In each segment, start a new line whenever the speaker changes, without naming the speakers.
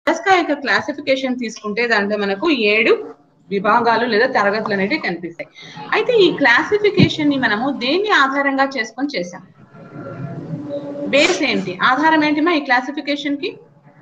Mollusca యొక్క classification తీసుకుంటే దాంట్లో మనకు ఏడు విభాగాలు లేదా తరగతులు అనేవి కనిపిస్తాయి అయితే ఈ క్లాసిఫికేషన్ ని మనము దేన్ని ఆధారంగా చేసుకొని చేసాం బేస్ ఏంటి ఆధారం ఏంటి మా ఈ క్లాసిఫికేషన్ కి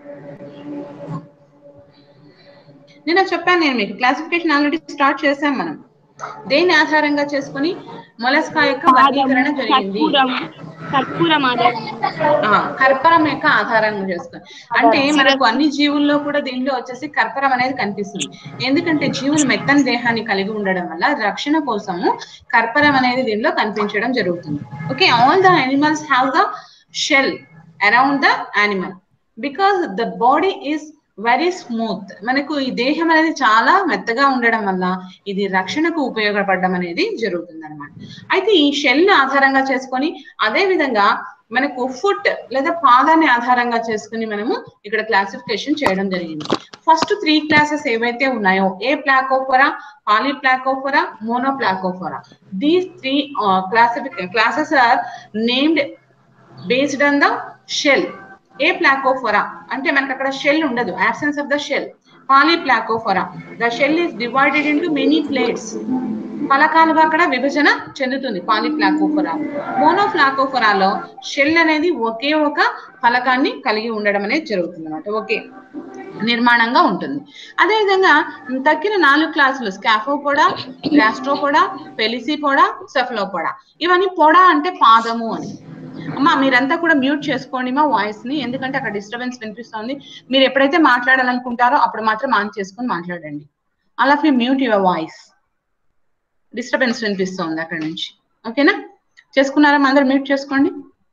నిన్న చెప్పాను నేను మీకు క్లాసిఫికేషన్ ఆల్రెడీ స్టార్ట్ చేసాం మనం దేన్ని ఆధారంగా చేసుకొని మొలస్కా యొక్క వర్గీకరణ జరిగింది
కర్పూరం కర్పూరం ఆధారం
ఆ, కర్పరం యొక్క ఆధారంగా చేసుకొని అంటే మనకు అన్ని జీవుల్లో కూడా దీనిలో వచ్చేసి కర్పరం అనేది కనిపిస్తుంది ఎందుకంటే జీవులు మెత్తని దేహాన్ని కలిగి ఉండడం వల్ల రక్షణ కోసము కర్పరం అనేది దీనిలో కనిపించడం జరుగుతుంది okay all the animals have the shell around the animal because the body is very smooth మనకు ఈ దేహం అనేది చాలా మెత్తగా ఉండడం వల్ల ఇది రక్షణకు ఉపయోగపడడం అనేది జరుగుతుంది అనమాట అయితే ఈ షెల్ ఆధారంగా చేసుకొని అదే విధంగా మనకు ఫుట్ లేదా పాదాన్ని ఆధారంగా చేసుకుని మనము ఇక్కడ క్లాసిఫికేషన్ చేయడం జరిగింది ఫస్ట్ త్రీ క్లాసెస్ ఏవైతే ఉన్నాయో aplacophora polyplacophora monoplacophora these three classific classes are named based on the shell aplacophora అంటే మనకి అక్కడ షెల్ ఉండదు absence of the shell polyplacophora the shell is divided into many plates ఫలకాలుగా అక్కడ విభజన చెందుతుంది పాలిప్లాకోఫొరా మోనోఫ్లాకోఫొరాలో shell అనేది ఒకే ఒక ఫలకాన్ని కలిగి ఉండడం అనేది జరుగుతుంది అనమాట ఓకే నిర్మాణంగా ఉంటుంది అదేవిధంగా తక్కిన నాలుగు క్లాసులు స్కాఫోపోడా గ్రాస్ట్రోపోడా పెలిసిపోడా సెఫలోపోడా ఇవన్నీ పొడా అంటే పాదము అని అమ్మా మీరంతా కూడా మ్యూట్ చేసుకోండి మా వాయిస్ ని ఎందుకంటే అక్కడ డిస్టర్బెన్స్ వినిపిస్తుంది మీరు ఎప్పుడైతే మాట్లాడాలనుకుంటారో అప్పుడు మాత్రం ఆన్ చేసుకొని మాట్లాడండి అలా you mute your voice disturbance వినిపిస్తుంది అక్కడ నుంచి ఓకేనా చేసుకున్నారా మా అందరు మ్యూట్ చేసుకోండి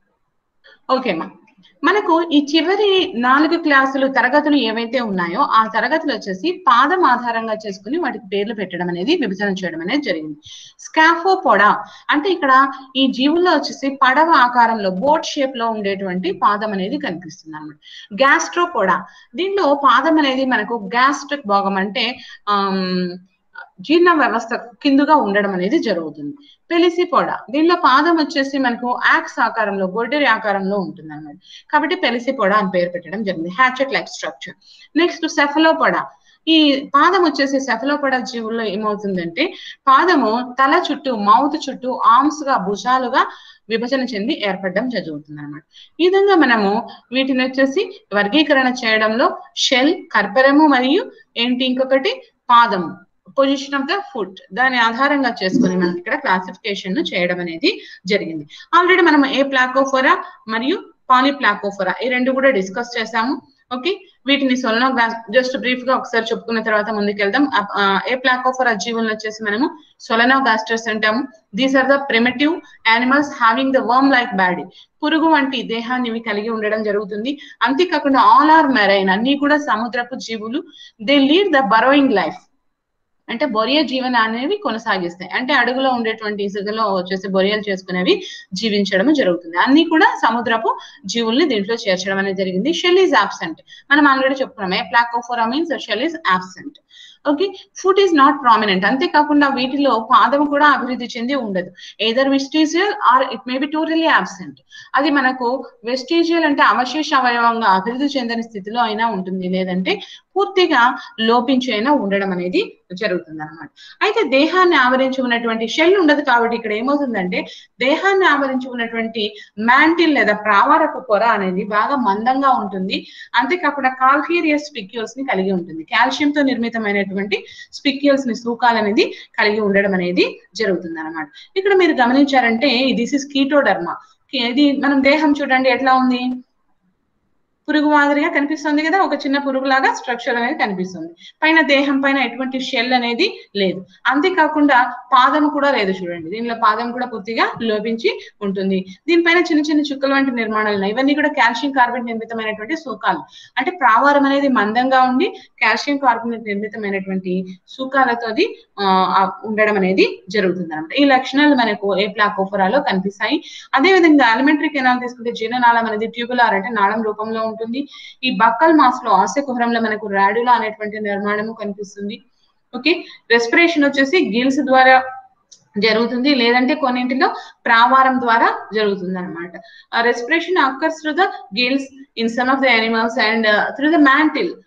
ఓకేమా మనకు ఈ చివరి నాలుగు క్లాసులు తరగతులు ఏవైతే ఉన్నాయో ఆ తరగతులు వచ్చేసి పాదం ఆధారంగా చేసుకుని వాటికి పేర్లు పెట్టడం అనేది విభజన చేయడం అనేది జరిగింది స్కాఫోపోడా అంటే ఇక్కడ ఈ జీవుల్లో వచ్చేసి పడవ ఆకారంలో బోట్ షేప్ లో ఉండేటువంటి పాదం అనేది కనిపిస్తుంది అనమాట గ్యాస్ట్రోపోడా దీనిలో పాదం అనేది మనకు గ్యాస్ట్రిక్ భాగం అంటే ఆమ్, జీర్ణ వ్యవస్థ కిందుగా ఉండడం అనేది జరుగుతుంది పెలిసిపోడా దీనిలో పాదం వచ్చేసి మనకు యాక్స్ ఆకారంలో గొడ్డరి ఆకారంలో ఉంటుంది అనమాట కాబట్టి పెలిసిపోడా అని పేరు పెట్టడం జరిగింది hatchet like structure next cephalopoda ఈ పాదం వచ్చేసి సెఫలోపడా జీవుల్లో ఏమవుతుందంటే పాదము తల చుట్టూ మౌత్ చుట్టూ ఆర్మ్స్ గా భుజాలుగా విభజన చెంది ఏర్పడడం జరుగుతుంది అనమాట ఈ విధంగా మనము వీటిని వచ్చేసి వర్గీకరణ చేయడంలో షెల్ కర్పరము మరియు ఏంటి ఇంకొకటి పాదము పొజిషన్ ఆఫ్ ద ఫుట్ దాని ఆధారంగా చేసుకుని మనకి ఇక్కడ క్లాసిఫికేషన్ చేయడం అనేది జరిగింది ఆల్రెడీ మనం ఏ ప్లాకోఫోరా మరియు పాలిప్లాకోఫోరా ఈ రెండు కూడా డిస్కస్ చేసాము ఓకే వీటిని సొలనో జస్ట్ బ్రీఫ్ గా ఒకసారి చెప్పుకున్న తర్వాత ముందుకెళ్దాం అప్- ఆ, ఏ ప్లాకోఫోరా జీవులను వచ్చేసి మనము సొలనో గాస్టర్స్ అంటాము these are the primitive animals having the worm like body పురుగు వంటి దేహాన్ని ఇవి కలిగి ఉండడం జరుగుతుంది అంతేకాకుండా ఆల్ ఆర్ మెరైన్ అన్ని కూడా సముద్రపు జీవులు they lead the burrowing life అంటే బొరియ జీవనాన్ని అనేవి కొనసాగిస్తాయి అంటే అడుగులో ఉండేటువంటి ఇసుకలో వచ్చేసి బొరియలు చేసుకునేవి జీవించడం జరుగుతుంది అన్ని కూడా సముద్రపు జీవుల్ని దీంట్లో చేర్చడం అనేది జరిగింది షెల్ ఈజ్ ఆబ్సెంట్ మనం ఆల్రెడీ చెప్పుకున్నాం aplacophora means shell is absent okay foot is not prominent అంతేకాకుండా వీటిలో పాదం కూడా అభివృద్ధి చెంది ఉండదు either vestigial or it may be totally absent అది మనకు వెస్టీజియల్ అంటే అవశేష అవయవంగా అభివృద్ధి చెందని స్థితిలో అయినా ఉంటుంది లేదంటే పూర్తిగా లోపించి అయినా ఉండడం అనేది జరుగుతుంది అనమాట అయితే దేహాన్ని ఆవరించి ఉన్నటువంటి షెల్ ఉండదు కాబట్టి ఇక్కడ ఏమవుతుందంటే దేహాన్ని ఆవరించి ఉన్నటువంటి మ్యాంటిల్ లేదా ప్రావారపు పొర అనేది బాగా మందంగా ఉంటుంది అంతేకాకుండా కాల్కేరియస్ స్పిక్యూల్స్ ని కలిగి ఉంటుంది కాల్షియం తో నిర్మితమైనటువంటి స్పిక్యూల్స్ ని సూకాలు అనేది కలిగి ఉండడం అనేది జరుగుతుంది అనమాట ఇక్కడ మీరు గమనించారంటే దిస్ ఇస్ కీటోడర్మా ఇది మనం దేహం చూడండి ఎట్లా ఉంది పురుగు మాదిరిగా కనిపిస్తుంది కదా ఒక చిన్న పురుగులాగా స్ట్రక్చర్ అనేది కనిపిస్తుంది పైన దేహం పైన ఎటువంటి షెల్ అనేది లేదు అంతేకాకుండా పాదం కూడా లేదు చూడండి దీనిలో పాదం కూడా పూర్తిగా లోపించి ఉంటుంది దీనిపైన చిన్న చిన్న చుక్కలు వంటి నిర్మాణాలు ఉన్నాయి ఇవన్నీ కూడా కాల్షియం కార్బోనేట్ నిర్మితమైనటువంటి సూకాలు అంటే ప్రావారం అనేది మందంగా ఉండి కాల్షియం కార్బోనేట్ నిర్మితమైనటువంటి సూకాలతో అది ఆ, ఆ, ఉండడం అనేది జరుగుతుంది అనమాట ఈ లక్షణాలు మనకు ఏ ప్లాకోఫోరాలో కనిపిస్తాయి అదే విధంగా అలిమెంటరీ కెనాల్ తీసుకుంటే జీర్ణనాళం అనేది ట్యూబులార్ అంటే నాళం రూపంలో ఉంటుంది ఈ బక్కల్ మాస్ లో ఆశకుహరంలో మనకు రాడ్యులా అనేటువంటి నిర్మాణము కనిపిస్తుంది ఓకే రెస్పిరేషన్ వచ్చేసి గిల్స్ ద్వారా జరుగుతుంది లేదంటే కొన్నింటిలో ప్రావారం ద్వారా జరుగుతుంది అనమాట respiration occurs through the gills in some of the animals and through the mantle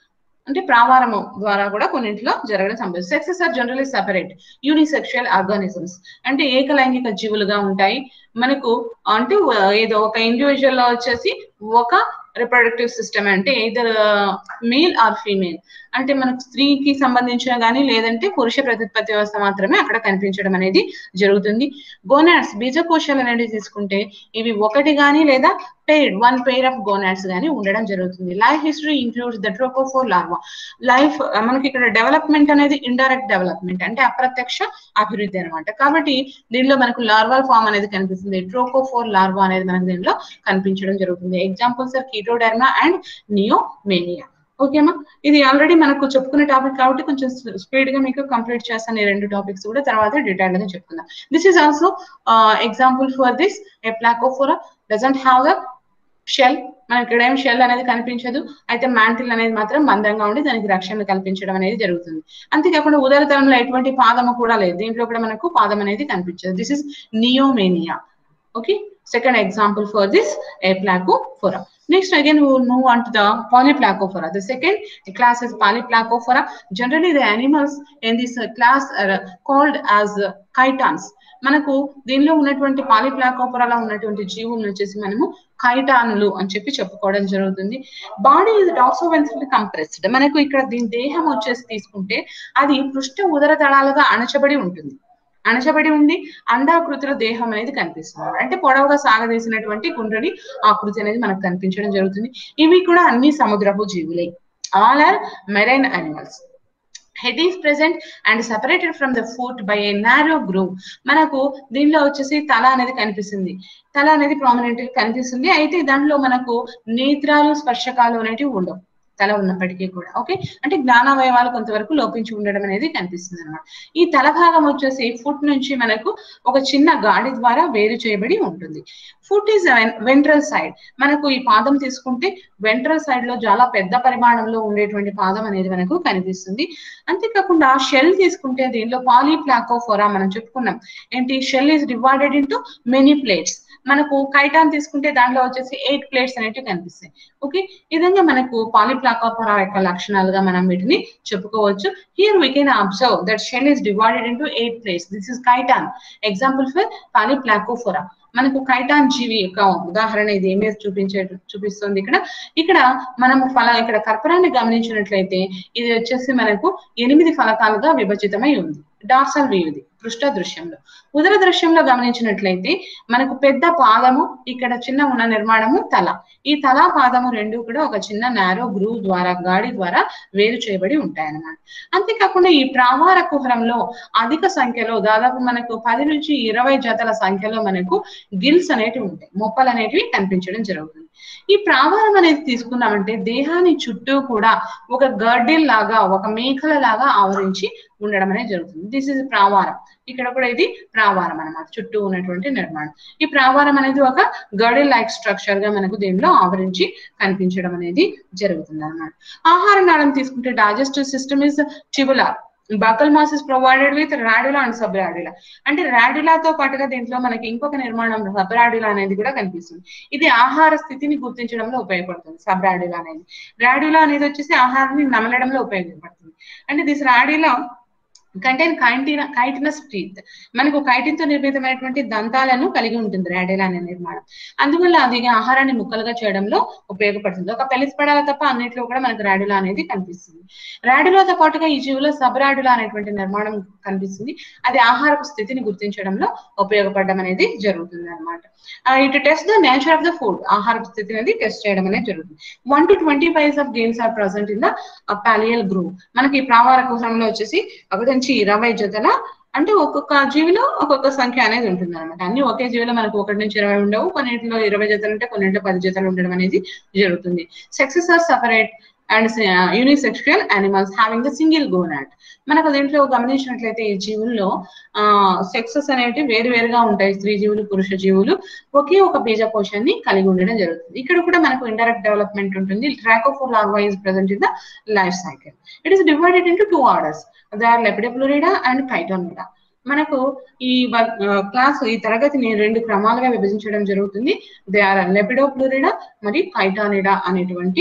అంటే ప్రావారము ద్వారా కూడా కొన్నింటిలో జరగడం సంభవిస్తుంది sexes are generally separate unisexual organisms అంటే ఏకలైంగిక జీవులుగా ఉంటాయి మనకు అంటే ఏదో ఒక ఇండివిజువల్ లో వచ్చేసి ఒక రిప్రొడక్టివ్ సిస్టమ్ అంటే ఇదర్ మేల్ ఆర్ ఫీమేల్ అంటే మనకు స్త్రీకి సంబంధించిన కానీ లేదంటే పురుష ప్రతిపత్తి వ్యవస్థ మాత్రమే అక్కడ కనిపించడం అనేది జరుగుతుంది గోనాడ్స్ బీజకోశాలు అనేది తీసుకుంటే ఇవి ఒకటి కానీ లేదా paired one pair of gonads కానీ ఉండడం జరుగుతుంది life history includes the trochophore larva life మనకి ఇక్కడ డెవలప్మెంట్ అనేది ఇండైరెక్ట్ డెవలప్మెంట్ అంటే అప్రత్యక్ష అభివృద్ధి అనమాట కాబట్టి దీనిలో మనకు లార్వల్ ఫామ్ అనేది కనిపిస్తుంది ట్రోకోఫోర్ లార్వా అనేది మనకు దీనిలో కనిపించడం జరుగుతుంది examples are chaetoderma and neomenia ఓకేమా ఇది ఆల్రెడీ మనకు చెప్పుకున్న టాపిక్ కాబట్టి కొంచెం స్పీడ్ గా మీకు కంప్లీట్ చేస్తాను ఈ రెండు టాపిక్స్ కూడా తర్వాత డీటెయిల్ గా చెప్పుకుందాం this is also example for this aplacophora doesn't have the shell మనకి ఇక్కడ ఏం షెల్ అనేది కనిపించదు అయితే మ్యాంటిల్ అనేది మాత్రం మందంగా ఉండి దానికి రక్షణ కల్పించడం అనేది జరుగుతుంది అంతేకాకుండా ఉదరతరంలో ఎటువంటి పాదము కూడా లేదు దీంట్లో కూడా మనకు పాదం అనేది కనిపించదు this is Neomenia okay second example for this aplacophora next again we will move on to the polyplacophora the second class is polyplacophora generally the animals in this uh, class are called as uh, chitons మనకు దీనిలో ఉన్నటువంటి పాలిప్లాకోపరాలో ఉన్నటువంటి జీవులను వచ్చేసి మనము కైటానులు అని చెప్పి చెప్పుకోవడం జరుగుతుంది body is also ventral compressed మనకు ఇక్కడ దీని దేహం వచ్చేసి తీసుకుంటే అది పృష్ఠ ఉదర తళాలుగా అణచబడి ఉంటుంది అణచబడి ఉండి అండాకృతిలో దేహం అనేది కనిపిస్తుంది అంటే పొడవుగా సాగదీసినటువంటి గుండ్రని ఆకృతి అనేది మనకు కనిపించడం జరుగుతుంది ఇవి కూడా అన్ని సముద్రపు జీవులే all are marine animals head is present and separated from the foot by a narrow groove మనకు దీనిలో వచ్చేసి తల అనేది కనిపిస్తుంది తల అనేది ప్రామినెంట్ గా కనిపిస్తుంది అయితే దాంట్లో మనకు నేత్రాలు స్పర్శకాలు అనేటివి ఉండవు తల ఉన్నప్పటికీ కూడా ఓకే అంటే జ్ఞానావయవాలు కొంతవరకు లోపించి ఉండడం అనేది కనిపిస్తుంది అనమాట ఈ తల భాగం వచ్చేసి ఫుట్ నుంచి మనకు ఒక చిన్న గాడి ద్వారా వేరు చేయబడి ఉంటుంది ఫుట్ ఈజ్ వెంట్రల్ సైడ్ మనకు ఈ పాదం తీసుకుంటే వెంట్రల్ సైడ్ లో చాలా పెద్ద పరిమాణంలో ఉండేటువంటి పాదం అనేది మనకు కనిపిస్తుంది అంతేకాకుండా షెల్ తీసుకుంటే దీనిలో పాలీప్లాకోఫోరా మనం చెప్పుకున్నాం ఏంటి shell is divided into many plates మనకు కైటాన్ తీసుకుంటే దాంట్లో వచ్చేసి ఎయిట్ ప్లేట్స్ అనేవి కనిపిస్తాయి ఓకే ఈ విధంగా మనకు పాలిప్లాకోపరా యొక్క లక్షణాలుగా మనం వీటిని చెప్పుకోవచ్చు here we can observe that shell is divided into eight plates this is chiton example for Polyplacophora మనకు కైటాన్ జీవి యొక్క ఉదాహరణ ఇది ఇమేజ్ చూపించే చూపిస్తుంది ఇక్కడ ఇక్కడ మనము ఫల ఇక్కడ కర్పరాన్ని గమనించినట్లయితే ఇది వచ్చేసి మనకు ఎనిమిది ఫలకాలుగా విభజితమై ఉంది డార్సల్ వ్యూ ఇది పృష్ఠ దృశ్యంలో ఉదర దృశ్యంలో గమనించినట్లయితే మనకు పెద్ద పాదము ఇక్కడ చిన్న ఉన్న నిర్మాణము తల ఈ తల పాదము రెండు కూడా ఒక చిన్న నారో గ్రూవ్ ద్వారా గాడి ద్వారా వేరు చేయబడి ఉంటాయి అన్నమాట అంతేకాకుండా ఈ ప్రావార కుహరంలో అధిక సంఖ్యలో దాదాపు మనకు పది నుంచి ఇరవై జతల సంఖ్యలో మనకు గిల్స్ అనేటివి ఉంటాయి మొప్పలు అనేటివి కనిపించడం జరుగుతుంది ఈ ప్రావారం అనేది తీసుకున్నామంటే దేహాన్ని చుట్టూ కూడా ఒక గర్డిల్ లాగా ఒక మేకల లాగా ఆవరించి ఉండడం అనేది జరుగుతుంది దిస్ ఇస్ ప్రావారం ఇక్కడ కూడా ఇది ప్రావారం అనమాట చుట్టూ ఉన్నటువంటి నిర్మాణం ఈ ప్రావారం అనేది ఒక గర్డిల్ లైక్ స్ట్రక్చర్ గా మనకు దీనిలో ఆవరించి కనిపించడం అనేది జరుగుతుంది అనమాట ఆహార నాళం తీసుకుంటే digestive system is tubular buccal mass is provided with radula and sub radula అంటే రాడ్యులాతో పాటుగా దీంట్లో మనకి ఇంకొక నిర్మాణం సబ్ రాడ్యులా అనేది కూడా కనిపిస్తుంది ఇది ఆహార స్థితిని గుర్తించడంలో ఉపయోగపడుతుంది సబ్ రాడ్యులా అనేది రాడ్యులా అనేది వచ్చేసి ఆహారాన్ని నమలడంలో ఉపయోగపడుతుంది అంటే this radula contain chitin chitinous teeth మనకు కైటిన్ తో నిర్మితమైనటువంటి దంతాలను కలిగి ఉంటుంది రాడేలా అనే నిర్మాణం అందువల్ల అది ఆహారాన్ని ముక్కలుగా చేయడంలో ఉపయోగపడుతుంది ఒక పెలిస్పడాల తప్ప అన్నింటిలో కూడా మనకు రాడులా అనేది కనిపిస్తుంది రాడులతో పాటుగా ఈ జీవులో సబరాడులా అనేటువంటి నిర్మాణం కనిపిస్తుంది అది ఆహారపు స్థితిని గుర్తించడంలో ఉపయోగపడడం అనేది జరుగుతుంది అనమాట ఇటు test the nature of the food ఆహారపు స్థితి అనేది టెస్ట్ చేయడం అనేది జరుగుతుంది one to twenty five of games are present in the pallial group మనకి ఈ ప్రావార కుహరంలో వచ్చేసి ఒకటి నుంచి ఇరవై జతల అంటే ఒక్కొక్క జీవిలో ఒక్కొక్క సంఖ్య అనేది ఉంటుంది అనమాట అన్ని ఒకే జీవిలో మనకు ఒకటి నుంచి ఇరవై ఉండవు కొన్నింటిలో ఇరవై జతలు ఉంటే కొన్నింటిలో పది జతలు ఉండడం అనేది జరుగుతుంది sexes are separate and unisexual animals having the single gonad మనకు దీంట్లో గమనించినట్లయితే ఈ జీవుల్లో ఆ సెక్సెస్ అనేవి వేరు వేరుగా ఉంటాయి స్త్రీ జీవులు పురుష జీవులు ఒకే ఒక బీజకోశాన్ని కలిగి ఉండడం జరుగుతుంది ఇక్కడ కూడా మనకు ఇండైరెక్ట్ డెవలప్మెంట్ ఉంటుంది trochophore larva is present in the life cycle it is divided into two orders they are Lepidopleurida and Chitonida మనకు ఈ క్లాస్ ఈ తరగతిని రెండు క్రమాలుగా విభజించడం జరుగుతుంది దే ఆర్ లెపిడోప్లూరిడా మరియు కైటానిడా అనేటువంటి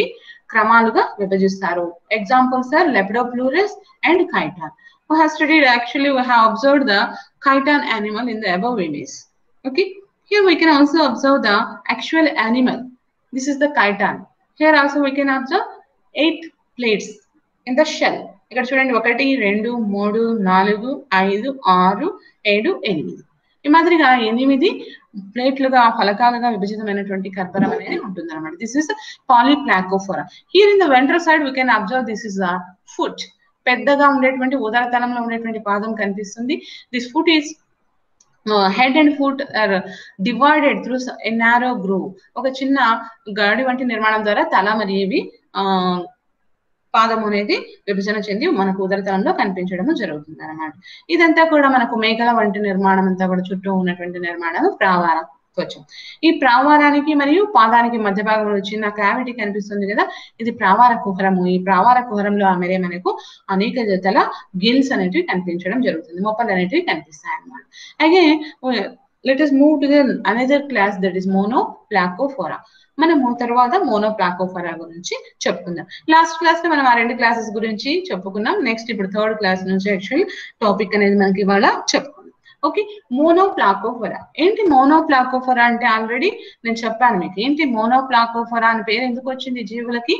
క్రమాలుగా విభజిస్తారు examples are Lepidopleurus and chiton who has studied actually we have observed the chiton animal in the above image okay here we can also observe the actual animal this is the chiton here also we can observe eight plates in the shell ఇక్కడ చూడండి ఒకటి రెండు మూడు నాలుగు ఐదు ఆరు ఏడు ఎనిమిది ఈ మాదిరిగా ఎనిమిది ప్లేట్లుగా ఫలకాలుగా విభజితమైనటువంటి కర్పరం అనేది ఉంటుంది అనమాట this is Polyplacophora here in the venter side we can observe this is the foot పెద్దగా ఉండేటువంటి ఉదరతలంలో ఉండేటువంటి పాదం కనిపిస్తుంది this foot is head and foot are divided through narrow groove ఒక చిన్న గడి వంటి నిర్మాణం ద్వారా తల మరియు ఇవి పాదం అనేది విభజన చెంది మనకు ఉదరతలంలో కనిపించడం జరుగుతుంది అనమాట ఇదంతా కూడా మనకు మేకల వంటి నిర్మాణం అంతా కూడా చుట్టూ ఉన్నటువంటి నిర్మాణం ప్రావార త్వచం ఈ ప్రావారానికి మరియు పాదానికి మధ్య భాగంలో చిన్న క్యావిటీ కనిపిస్తుంది కదా ఇది ప్రావార కుహరము ఈ ప్రావార కుహరంలో అమెరే మనకు అనేక జతల గిల్స్ అనేటివి కనిపించడం జరుగుతుంది మొప్పలు అనేటివి కనిపిస్తాయి అన్నమాట అలాగే let is move to the another class that is Monoplacophora మనము తర్వాత మోనో ప్లాకోఫోరా గురించి చెప్పుకుందాం లాస్ట్ క్లాస్ లో మనం ఆ రెండు క్లాసెస్ గురించి చెప్పుకున్నాం నెక్స్ట్ ఇప్పుడు థర్డ్ క్లాస్ నుంచి యాక్చువల్ టాపిక్ అనేది మనకి ఇవాళ చెప్పుకుందాం ఓకే మోనోప్లాకోఫోరా ఏంటి మోనోప్లాకోఫోరా అంటే ఆల్రెడీ నేను చెప్పాను మీకు ఏంటి మోనోప్లాకోఫోరా అని పేరు ఎందుకు వచ్చింది జీవులకి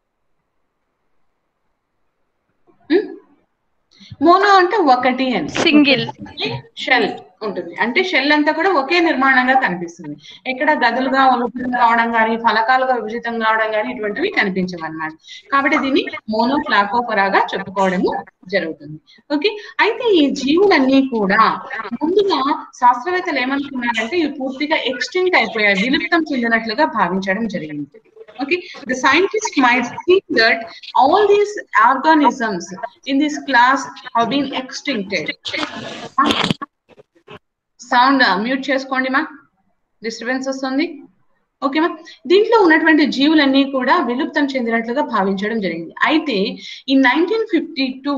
మోనో అంటే ఒకటి అని
సింగిల్
షెల్ ఉంటుంది అంటే షెల్ అంతా కూడా ఒకే నిర్మాణంగా కనిపిస్తుంది ఎక్కడ గదులుగా విభజితం కావడం కానీ ఫలకాలుగా విభజితం కావడం కానీ ఇటువంటివి కనిపించవు అనమాట కాబట్టి దీన్ని మోనోఫ్లాకోఫరాగా చెప్పుకోవడము జరుగుతుంది ఓకే అయితే ఈ జీవులన్నీ కూడా ముందుగా శాస్త్రవేత్తలు ఏమనుకున్నారంటే ఇవి పూర్తిగా ఎక్స్టింక్ట్ అయిపోయాయి విలుప్తం చెందినట్లుగా భావించడం జరిగింది okay the scientists might think that all these organisms in this class have been extincted sound mute చేసుకోండి మా డిస్టర్బెన్స్ వస్తుంది ఓకేమా దీంట్లో ఉన్నటువంటి జీవులన్నీ కూడా విలుప్తం చెందినట్లుగా భావించడం జరిగింది అయితే ఈ nineteen fifty two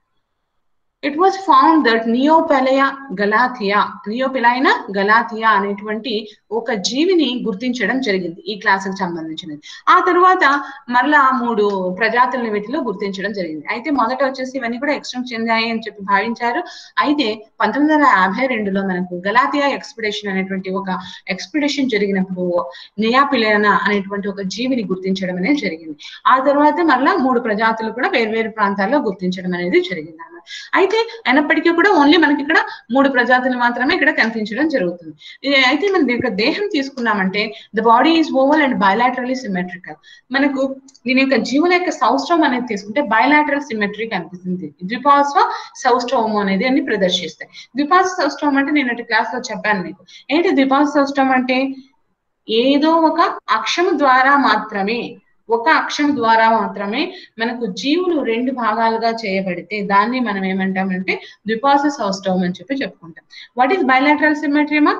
it was found that Neopilina galathea Neopilina galathea అనేటువంటి ఒక జీవిని గుర్తించడం జరిగింది ఈ క్లాసుకు సంబంధించినది ఆ తరువాత మరలా మూడు ప్రజాతులను వీటిలో గుర్తించడం జరిగింది అయితే మొదట వచ్చేసి ఇవన్నీ కూడా ఎక్స్టెంట్ చెందాయి అని చెప్పి భావించారు అయితే పంతొమ్మిది వందల యాభై రెండులో మనకు గలాథియా ఎక్స్పిడేషన్ అనేటువంటి ఒక ఎక్స్పిడేషన్ జరిగినప్పుడు నియాపిలేనా అనేటువంటి ఒక జీవిని గుర్తించడం అనేది జరిగింది ఆ తర్వాత మరలా మూడు ప్రజాతులు కూడా వేర్వేరు ప్రాంతాల్లో గుర్తించడం అనేది జరిగింది అన్నమాట అయితే అయినప్పటికీ కూడా ఓన్లీ మనకి ఇక్కడ మూడు ప్రజాతులు మాత్రమే ఇక్కడ కనిపించడం జరుగుతుంది అయితే మన యొక్క దేహం తీసుకున్నామంటే the body is oval and bilaterally symmetrical మనకు దీని యొక్క జీవుల యొక్క సౌస్ట్రోమ్ అనేది తీసుకుంటే బయలాటరల్ సిమెట్రీ కనిపిస్తుంది ద్విపార్శ్వ సౌస్ట్రోమ్ అనేది అన్ని ప్రదర్శిస్తాయి ద్విపార్శ్వ సౌస్ట్రోమ్ అంటే నేను క్లాస్ లో చెప్పాను మీకు ఏంటి ద్విపార్శ్వ సౌస్ట్రోమ్ అంటే ఏదో ఒక అక్షము ద్వారా మాత్రమే ఒక అక్షం ద్వారా మాత్రమే మనకు జీవులు రెండు భాగాలుగా చేయబడితే దాన్ని మనం ఏమంటామంటే ద్విపాస సౌస్టవం అని చెప్పి చెప్పుకుంటాం వాట్ ఈస్ బయలాటరల్ సిమెట్రీ మా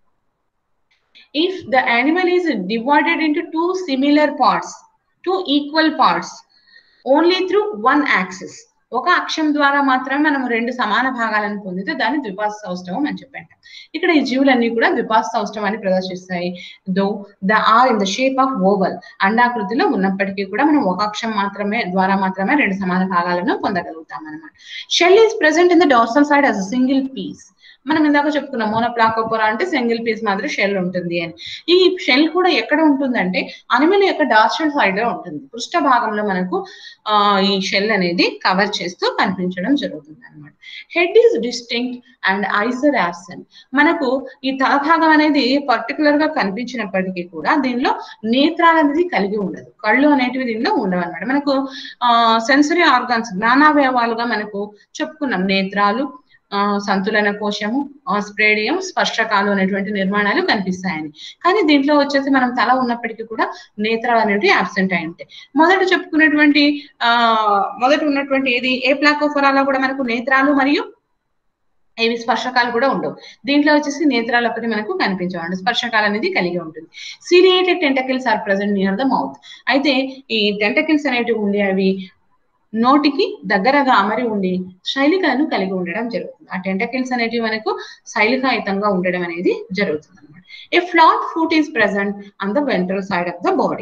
if the animal is divided into two similar parts two equal parts only through one axis ఒక అక్షం ద్వారా మాత్రమే మనం రెండు సమాన భాగాలను పొందితే దాన్ని ద్విపాస సౌష్ఠవం అని చెప్పంట ఇక్కడ ఈ జీవులన్నీ కూడా ద్విపాస సౌష్ఠవాన్ని ప్రదర్శిస్తాయి though the are in the shape of oval అండాకృతిలో ఉన్నప్పటికీ కూడా మనం ఒక అక్షం మాత్రమే ద్వారా మాత్రమే రెండు సమాన భాగాలను పొందగలుగుతాం అనమాట shell is present in the dorsal side as a single piece మనం ఇందాక చెప్పుకున్నాం మోనోప్లాకోపోరా అంటే సింగిల్ పీస్ మాదిరి షెల్ ఉంటుంది అని ఈ షెల్ కూడా ఎక్కడ ఉంటుందంటే అనిమల్ యొక్క డార్సల్ సైడ్ లో ఉంటుంది పృష్ఠ భాగంలో మనకు ఆ ఈ షెల్ అనేది కవర్ చేస్తూ కనిపించడం జరుగుతుంది అనమాట head is distinct and eyes are absent మనకు ఈ తల భాగం అనేది పర్టికులర్ గా కనిపించినప్పటికీ కూడా దీనిలో నేత్రాలు అనేది కలిగి ఉండదు కళ్ళు అనేటివి దీనిలో ఉండవు అనమాట మనకు ఆ సెన్సరీ ఆర్గాన్స్ జ్ఞానావయవాలుగా మనకు చెప్పుకున్నాం నేత్రాలు సంతులన కోశము స్ప్రేడియం స్పర్శకాలు అనేటువంటి నిర్మాణాలు కనిపిస్తాయని కానీ దీంట్లో వచ్చేసి మనం తల ఉన్నప్పటికీ కూడా నేత్రాలు అనేవి అబ్సెంట్ అయి ఉంటాయి మొదట చెప్పుకున్నటువంటి ఆ మొదట ఉన్నటువంటి ఏది ఏ ప్లాకోఫోరాలో కూడా మనకు నేత్రాలు మరియు ఏవి స్పర్శకాలు కూడా ఉండవు దీంట్లో వచ్చేసి నేత్రాలు ఒకటి మనకు కనిపించవండి స్పర్శకాలు అనేది కలిగి ఉంటుంది ciliated tentacles are present near the mouth అయితే ఈ టెంటకిల్స్ అనేటివి ఉండి అవి నోటికి దగ్గరగా అమరి ఉండి శైలికలను కలిగి ఉండడం జరుగుతుంది ఆ టెంటకిల్స్ అనేటివి మనకు శైలికాయుతంగా ఉండడం అనేది జరుగుతుంది అనమాట a flat foot is present on the ventral side of the body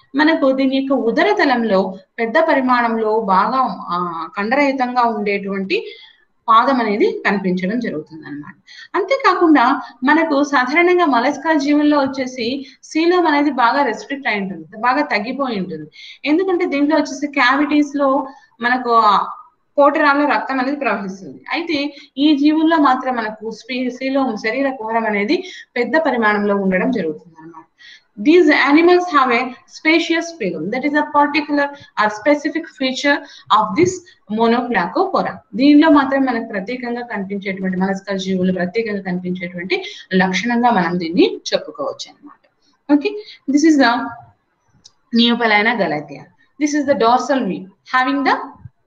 మనకు దీని యొక్క ఉదర తలంలో పెద్ద పరిమాణంలో బాగా ఆ, కండరహితంగా ఉండేటువంటి పాదం అనేది కనిపించడం జరుగుతుంది అనమాట అంతేకాకుండా మనకు సాధారణంగా మలస్కా జీవుల్లో వచ్చేసి శీలం అనేది బాగా రెస్ట్రిక్ట్ అయి ఉంటుంది బాగా తగ్గిపోయి ఉంటుంది ఎందుకంటే దీంట్లో వచ్చేసి క్యావిటీస్ లో మనకు కోటరాల్లో రక్తం అనేది ప్రవహిస్తుంది అయితే ఈ జీవుల్లో మాత్రం మనకు శీలం శరీర కుహరం అనేది పెద్ద పరిమాణంలో ఉండడం జరుగుతుంది అనమాట These animals have a spacious phylum. That is a particular or specific feature of this monoplacopora. దీనిలో మాత్రం మనకు ప్రత్యేకంగా కనిపించేటువంటి మనస్క జీవులు ప్రత్యేకంగా కనిపించేటువంటి లక్షణంగా మనం దీన్ని చెప్పుకోవచ్చు అనమాట okay this is the Neopilina galathea this is the dorsal view having the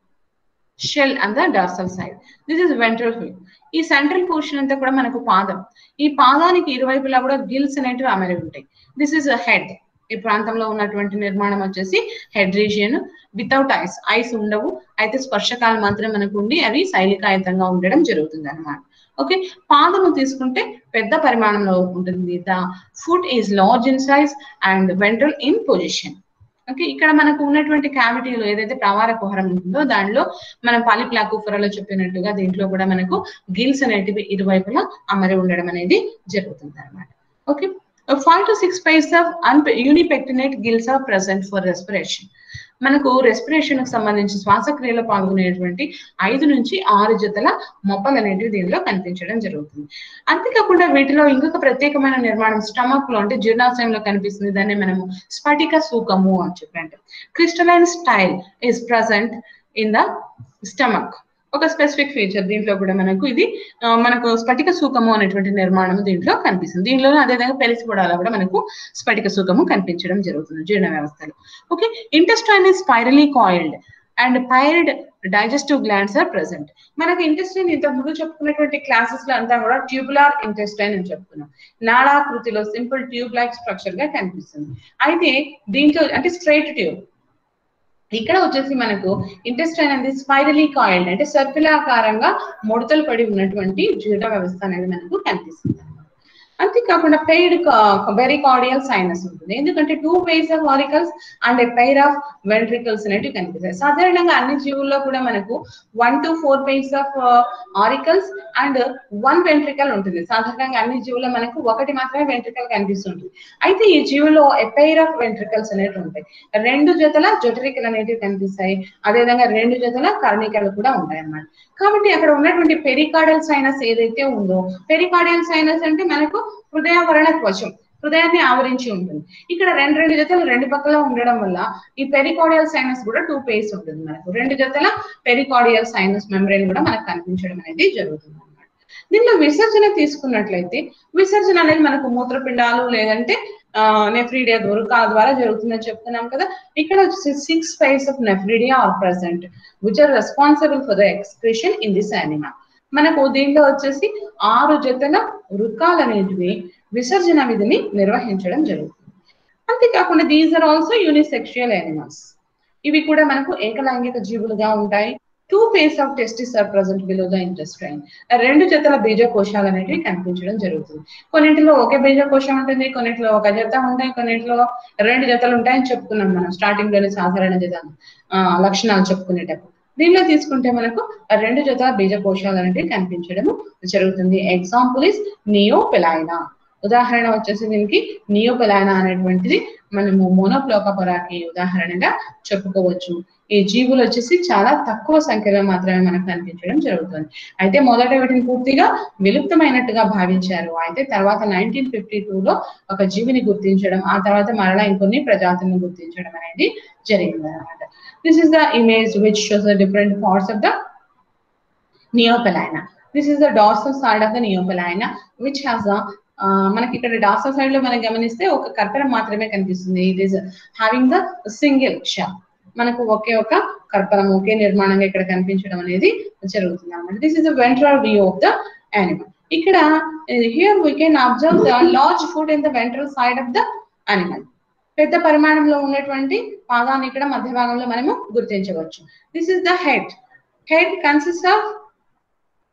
shell and the dorsal side this is ventral view ఈ సెంట్రల్ పోర్షన్ అంతా కూడా మనకు పాదం ఈ పాదానికి ఇరువైపులా కూడా గిల్స్ అనేటివి అమరి ఉంటాయి దిస్ ఇస్ హెడ్ ఈ ప్రాంతంలో ఉన్నటువంటి నిర్మాణం వచ్చేసి head region without eyes eyes ఉండవు అయితే స్పర్శకాలు మాత్రం మనకు ఉండి అవి శైలికాయుతంగా ఉండడం జరుగుతుంది అనమాట ఓకే పాదము తీసుకుంటే పెద్ద పరిమాణంలో ఉంటుంది the foot is large in size and ventral in position okay ఇక్కడ మనకు ఉన్నటువంటి క్యావిటీలో ఏదైతే ప్రవార కుహరం ఉంటుందో దానిలో మనం పాలిప్లాకుఫరలో చెప్పినట్టుగా దీంట్లో కూడా మనకు గిల్స్ అనేటివి ఇరువైపులా అమరి ఉండడం అనేది జరుగుతుంది అనమాట okay five to six pairs of an unipectinate gills are present for respiration మనకు రెస్పిరేషన్ కు సంబంధించి శ్వాసక్రియలో పాల్గొనేటువంటి ఐదు నుంచి ఆరు జతల మొప్పలు అనేటివి దీనిలో కనిపించడం జరుగుతుంది అంతేకాకుండా వీటిలో ఇంకొక ప్రత్యేకమైన నిర్మాణం స్టమక్ లో అంటే జీర్ణాశయంలో కనిపిస్తుంది దాన్ని మనము స్ఫటిక సూకము అని చెప్పండి crystalline style is present in the stomach ఒక స్పెసిఫిక్ ఫీచర్ దీంట్లో కూడా మనకు ఇది ఆ, మనకు స్ఫటిక సూకము అనేటువంటి నిర్మాణం దీంట్లో కనిపిస్తుంది దీనిలో అదేవిధంగా పెలిసిపడాల కూడా మనకు స్ఫటిక సూకము కనిపించడం జరుగుతుంది జీర్ణ వ్యవస్థలో okay intestine is spirally coiled and paired digestive glands are present మనకి ఇంటెస్టైన్ ఇంత ముందు చెప్పుకున్నటువంటి క్లాసెస్ లో అంతా కూడా ట్యూబులార్ ఇంటెస్టైన్ అని చెప్పుకున్నాం నాళాకృతిలో సింపుల్ ట్యూబ్ లైక్ స్ట్రక్చర్ గా కనిపిస్తుంది అయితే దీంట్లో అంటే స్ట్రైట్ ట్యూబ్ ఇక్కడ వచ్చేసి మనకు ఇంటెస్టైన్ అనేది స్పైరలీ కాయిల్డ్ అంటే సర్పిలాకారంగా ముడతలు పడి ఉన్నటువంటి జీర్ణ వ్యవస్థ అనేది మనకు కనిపిస్తుంది అంతేకాకుండా పెయిడ్ వెరికార్డియల్ సైనస్ ఉంటుంది ఎందుకంటే two pairs of auricles and pair of ventricles అనేవి కనిపిస్తాయి సాధారణంగా అన్ని జీవుల్లో కూడా మనకు one to four pairs of auricles and one ventricle ఉంటుంది సాధారణంగా అన్ని జీవుల్లో మనకు ఒకటి మాత్రమే వెంట్రికల్ కనిపిస్తుంటుంది అయితే ఈ జీవులో పెయిర్ ఆఫ్ వెంట్రికల్స్ అనేవి ఉంటాయి రెండు జతల జొటరికలు అనేటివి కనిపిస్తాయి అదేవిధంగా రెండు జతల కర్ణికలు కూడా ఉంటాయి అన్నమాట కాబట్టి అక్కడ ఉన్నటువంటి పెరికార్డల్ సైనస్ ఏదైతే ఉందో పెరికార్డియల్ సైనస్ అంటే మనకు హృదయావరణ త్వచం హృదయాన్ని ఆవరించి ఉంటుంది ఇక్కడ రెండు రెండు జతలు రెండు పక్కల ఉండడం వల్ల ఈ పెరికార్డియల్ సైనస్ కూడా టూ పేస్ ఉంటుంది మనకు రెండు జతల పెరికార్డియల్ సైనస్ మెమ్బ్రెయిన్ కూడా మనకు కనిపించడం అనేది జరుగుతుంది అన్నమాట దీనిలో విసర్జన తీసుకున్నట్లయితే విసర్జన అనేది మనకు మూత్రపిండాలు లేదంటే నెఫ్రీడియా దొరకాల ద్వారా జరుగుతుందని చెప్తున్నాం కదా ఇక్కడ వచ్చేసి six fives of nephridia are present which are responsible for the excretion in this animal మనకు దీంట్లో వచ్చేసి ఆరు జతల వృక్కాలు అనేటివి విసర్జన విధిని నిర్వహించడం జరుగుతుంది అంతేకాకుండా these are also unisexual animals ఇవి కూడా మనకు ఏకలైంగిక జీవులుగా ఉంటాయి two pairs of testis are present below the intestine రెండు జతల బీజకోశాలు అనేవి కనిపించడం జరుగుతుంది కొన్నింటిలో ఒకే బీజకోశం ఉంటుంది కొన్నింటిలో ఒక జత ఉంటాయి కొన్నింటిలో రెండు జతలు ఉంటాయని చెప్పుకున్నాం మనం స్టార్టింగ్ లోనే సాధారణ జత ఆ, లక్షణాలు చెప్పుకునేటప్పుడు దీనిలో తీసుకుంటే మనకు రెండు జత బీజకోశాలు అనేవి కనిపించడము జరుగుతుంది ఎగ్జాంపుల్ ఇస్ నియోపెలైనా ఉదాహరణ వచ్చేసి దీనికి నియోపెలైనా అనేటువంటిది మనము మోనోప్లోకపొరాకి ఉదాహరణగా చెప్పుకోవచ్చు ఈ జీవులు వచ్చేసి చాలా తక్కువ సంఖ్యలో మాత్రమే మనకు కనిపించడం జరుగుతుంది అయితే మొదట వీటిని పూర్తిగా విలుప్తమైనట్టుగా భావించారు అయితే తర్వాత నైన్టీన్ ఫిఫ్టీ లో ఒక జీవిని గుర్తించడం ఆ తర్వాత మరలా ఇంకొన్ని ప్రజాతులను గుర్తించడం అనేది జరిగింది అనమాట this is the image which shows the different parts of the Neopilina this is the dorsal side of the Neopilina which has the మనకి ఇక్కడ డార్సల్ సైడ్ లో మనం గమనిస్తే ఒక కర్పరం మాత్రమే కనిపిస్తుంది it is having the single shell మనకు ఒకే ఒక కర్పరం ఒకే నిర్మాణంగా ఇక్కడ కనిపించడం అనేది జరుగుతుంది అనమాట this is the ventral view of the animal ఇక్కడ here we can observe the large foot in the ventral side of the animal పెద్ద పరిమాణంలో ఉన్నటువంటి పాదాన్ని ఇక్కడ మధ్య భాగంలో మనము గుర్తించవచ్చు this is the head head consist of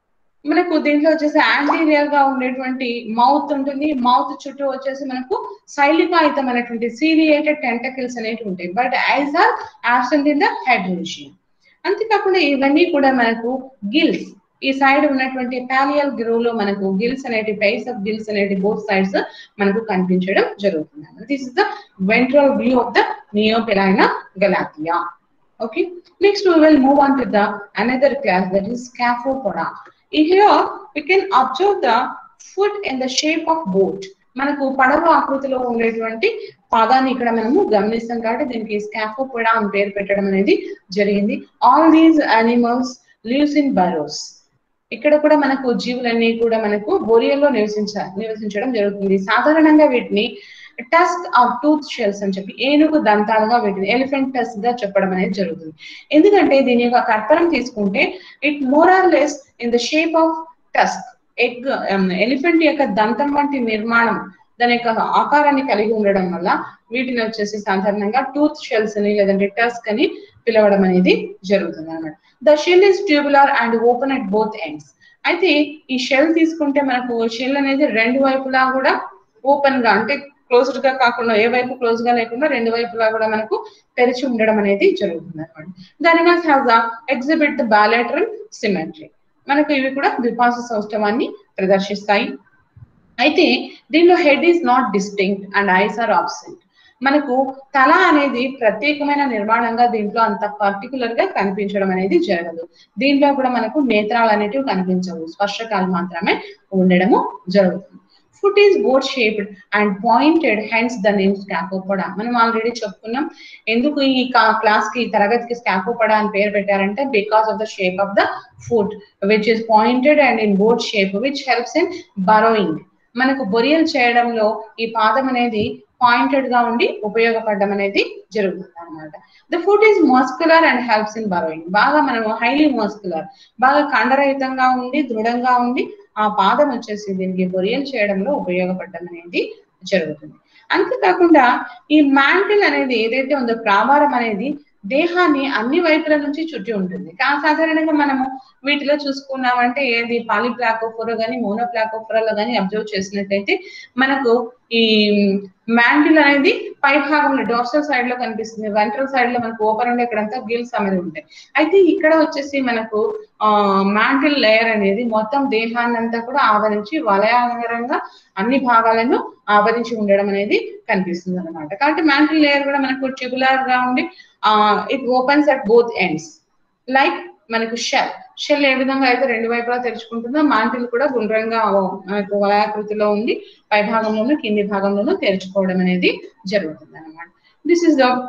మనకు దీంట్లో వచ్చేసి యాంటీరియర్ గా ఉండేటువంటి మౌత్ ఉంటుంది మౌత్ చుట్టూ వచ్చేసి మనకు శైలికాయుతమైనటువంటి సీరియేటెడ్ టెంటకిల్స్ అనేవి ఉంటాయి but eyes are absent in the head region అంతేకాకుండా ఇవన్నీ కూడా మనకు గిల్స్ ఈ సైడ్ ఉన్నటువంటి పాలియల్ గ్రో లో మనకు గిల్స్ అనేటి బేస్ ఆఫ్ గిల్స్ అనేటి బోత్ సైడ్స్ మనకు కనిపించడం జరుగుతుంది this is the ventral view of the Neopilina galathea okay next we will move on to the another class that is scaphopoda here we can observe the foot in the shape of boat మనకు పడవ ఆకృతిలో ఉండేటువంటి పాదాన్ని ఇక్కడ మనము గమనిస్తాం కాబట్టి దీనికి స్కాఫోపోడా అని పేరు పెట్టడం అనేది జరిగింది all these animals lives in burrows ఇక్కడ కూడా మనకు జీవులన్నీ కూడా మనకు బొరియల్లో నివసించ నివసించడం జరుగుతుంది సాధారణంగా వీటిని టస్క్ ఆఫ్ టూత్ షెల్స్ అని చెప్పి ఏనుగు దంతాలుగా వీటిని ఎలిఫెంట్ టస్క్ గా చెప్పడం అనేది జరుగుతుంది ఎందుకంటే దీని యొక్క కర్తరం తీసుకుంటే it more or less in the shape of tusk egg elephant యొక్క దంతం వంటి నిర్మాణం దాని యొక్క ఆకారాన్ని కలిగి ఉండడం వల్ల వీటిని వచ్చేసి సాధారణంగా టూత్ షెల్స్ అని లేదంటే టస్క్ అని పిలవడం అనేది జరుగుతుంది అనమాట the shell is tubular and open at both ends అయితే ఈ షెల్ తీసుకుంటే మనకు షెల్ అనేది రెండు వైపులా కూడా ఓపెన్ గా అంటే క్లోజ్డ్ గా కాకుండా ఏ వైపు క్లోజ్ గా లేకుండా రెండు వైపులా కూడా మనకు తెరిచి ఉండడం అనేది జరుగుతుంది అనమాట దాని have the exhibit the bilateral symmetry మనకు ఇవి కూడా ద్విపార్శ్వ సౌష్ఠవాన్ని ప్రదర్శిస్తాయి అయితే దీనిలో head is not distinct and eyes are absent మనకు తల అనేది ప్రత్యేకమైన నిర్మాణంగా దీంట్లో అంత పర్టికులర్ గా కనిపించడం అనేది జరగదు దీంట్లో కూడా మనకు నేత్రాలు అనేటివి కనిపించవు స్పర్శకాలు మాత్రమే ఉండడము జరుగుతుంది foot is boat shaped and pointed hence the name Scaphopoda మనం ఆల్రెడీ చెప్పుకున్నాం ఎందుకు ఈ క్లాస్ కి తరగతికి స్కాపోపడా అని పేరు పెట్టారంటే because of the shape of the foot which is pointed and in boat shape which helps in burrowing మనకు బొరియల్ చేయడంలో ఈ పాదం అనేది పాయింటెడ్ గా ఉండి ఉపయోగపడడం అనేది జరుగుతుంది అనమాట the foot is muscular and helps in burrowing బాగా మనం హైలీ మస్కులర్ బాగా కండరహితంగా ఉండి దృఢంగా ఉండి ఆ పాదం వచ్చేసి దీనికి బొరియల్ చేయడంలో ఉపయోగపడడం అనేది జరుగుతుంది అంతేకాకుండా ఈ మ్యాంటిల్ అనేది ఏదైతే ఉందో ప్రావారం అనేది దేహాన్ని అన్ని వైపుల నుంచి చుట్టి ఉంటుంది కా- సాధారణంగా మనము వీటిలో చూసుకున్నామంటే ఏది పాలిప్లాకోఫోరో కానీ మోనోప్లాకోఫోరాలో కానీ అబ్జర్వ్ చేసినట్టయితే మనకు ఈ మ్యాంటిల్ అనేది పై భాగంలో డోర్సల్ సైడ్ లో కనిపిస్తుంది వెంట్రల్ సైడ్ లో మనకు ఓపెన్ ఉండే ఇక్కడంతా గిల్స్ అనేది ఉంటాయి అయితే ఇక్కడ వచ్చేసి మనకు ఆ మ్యాంటిల్ లేయర్ అనేది మొత్తం దేహాన్ని అంతా కూడా ఆవరించి వలయాకారంగా అన్ని భాగాలను ఆవరించి ఉండడం అనేది కనిపిస్తుంది అనమాట కాబట్టి మ్యాంటిల్ లేయర్ కూడా మనకు ట్యూబులర్ గా ఉండి ఆ it opens at both ends like మనకు షెల్ షెల్ ఏ విధంగా అయితే రెండు వైపులా తెరుచుకుంటుందో మాంటిల్ కూడా గుండ్రంగా మనకు వలయాకృతిలో ఉంది పై భాగంలోనూ కింది భాగంలోనూ తెరుచుకోవడం అనేది జరుగుతుంది అనమాట this is the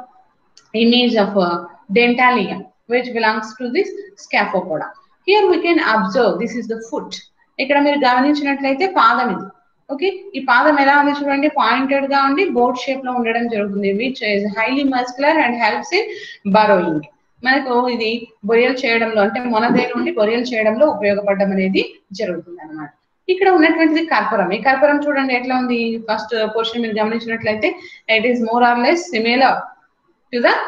image of uh, dentalia which belongs to this scaphopoda here we can observe this is the foot ఇక్కడ మీరు గమనించినట్లయితే పాదం ఇది ఓకే ఈ పాదం ఎలా ఉంది చూడండి పాయింటెడ్ గా ఉండి బోట్ షేప్ లో ఉండడం జరుగుతుంది which is highly muscular and helps in burrowing మనకు ఇది బొరియల్ చేయడంలో అంటే మొనదేలు నుండి బొరియల్ చేయడంలో ఉపయోగపడడం అనేది జరుగుతుంది అనమాట ఇక్కడ ఉన్నటువంటిది కర్పూరం ఈ కర్పూరం చూడండి ఎట్లా ఉంది ఫస్ట్ పోర్షన్ మీరు గమనించినట్లయితే it is more or less similar to the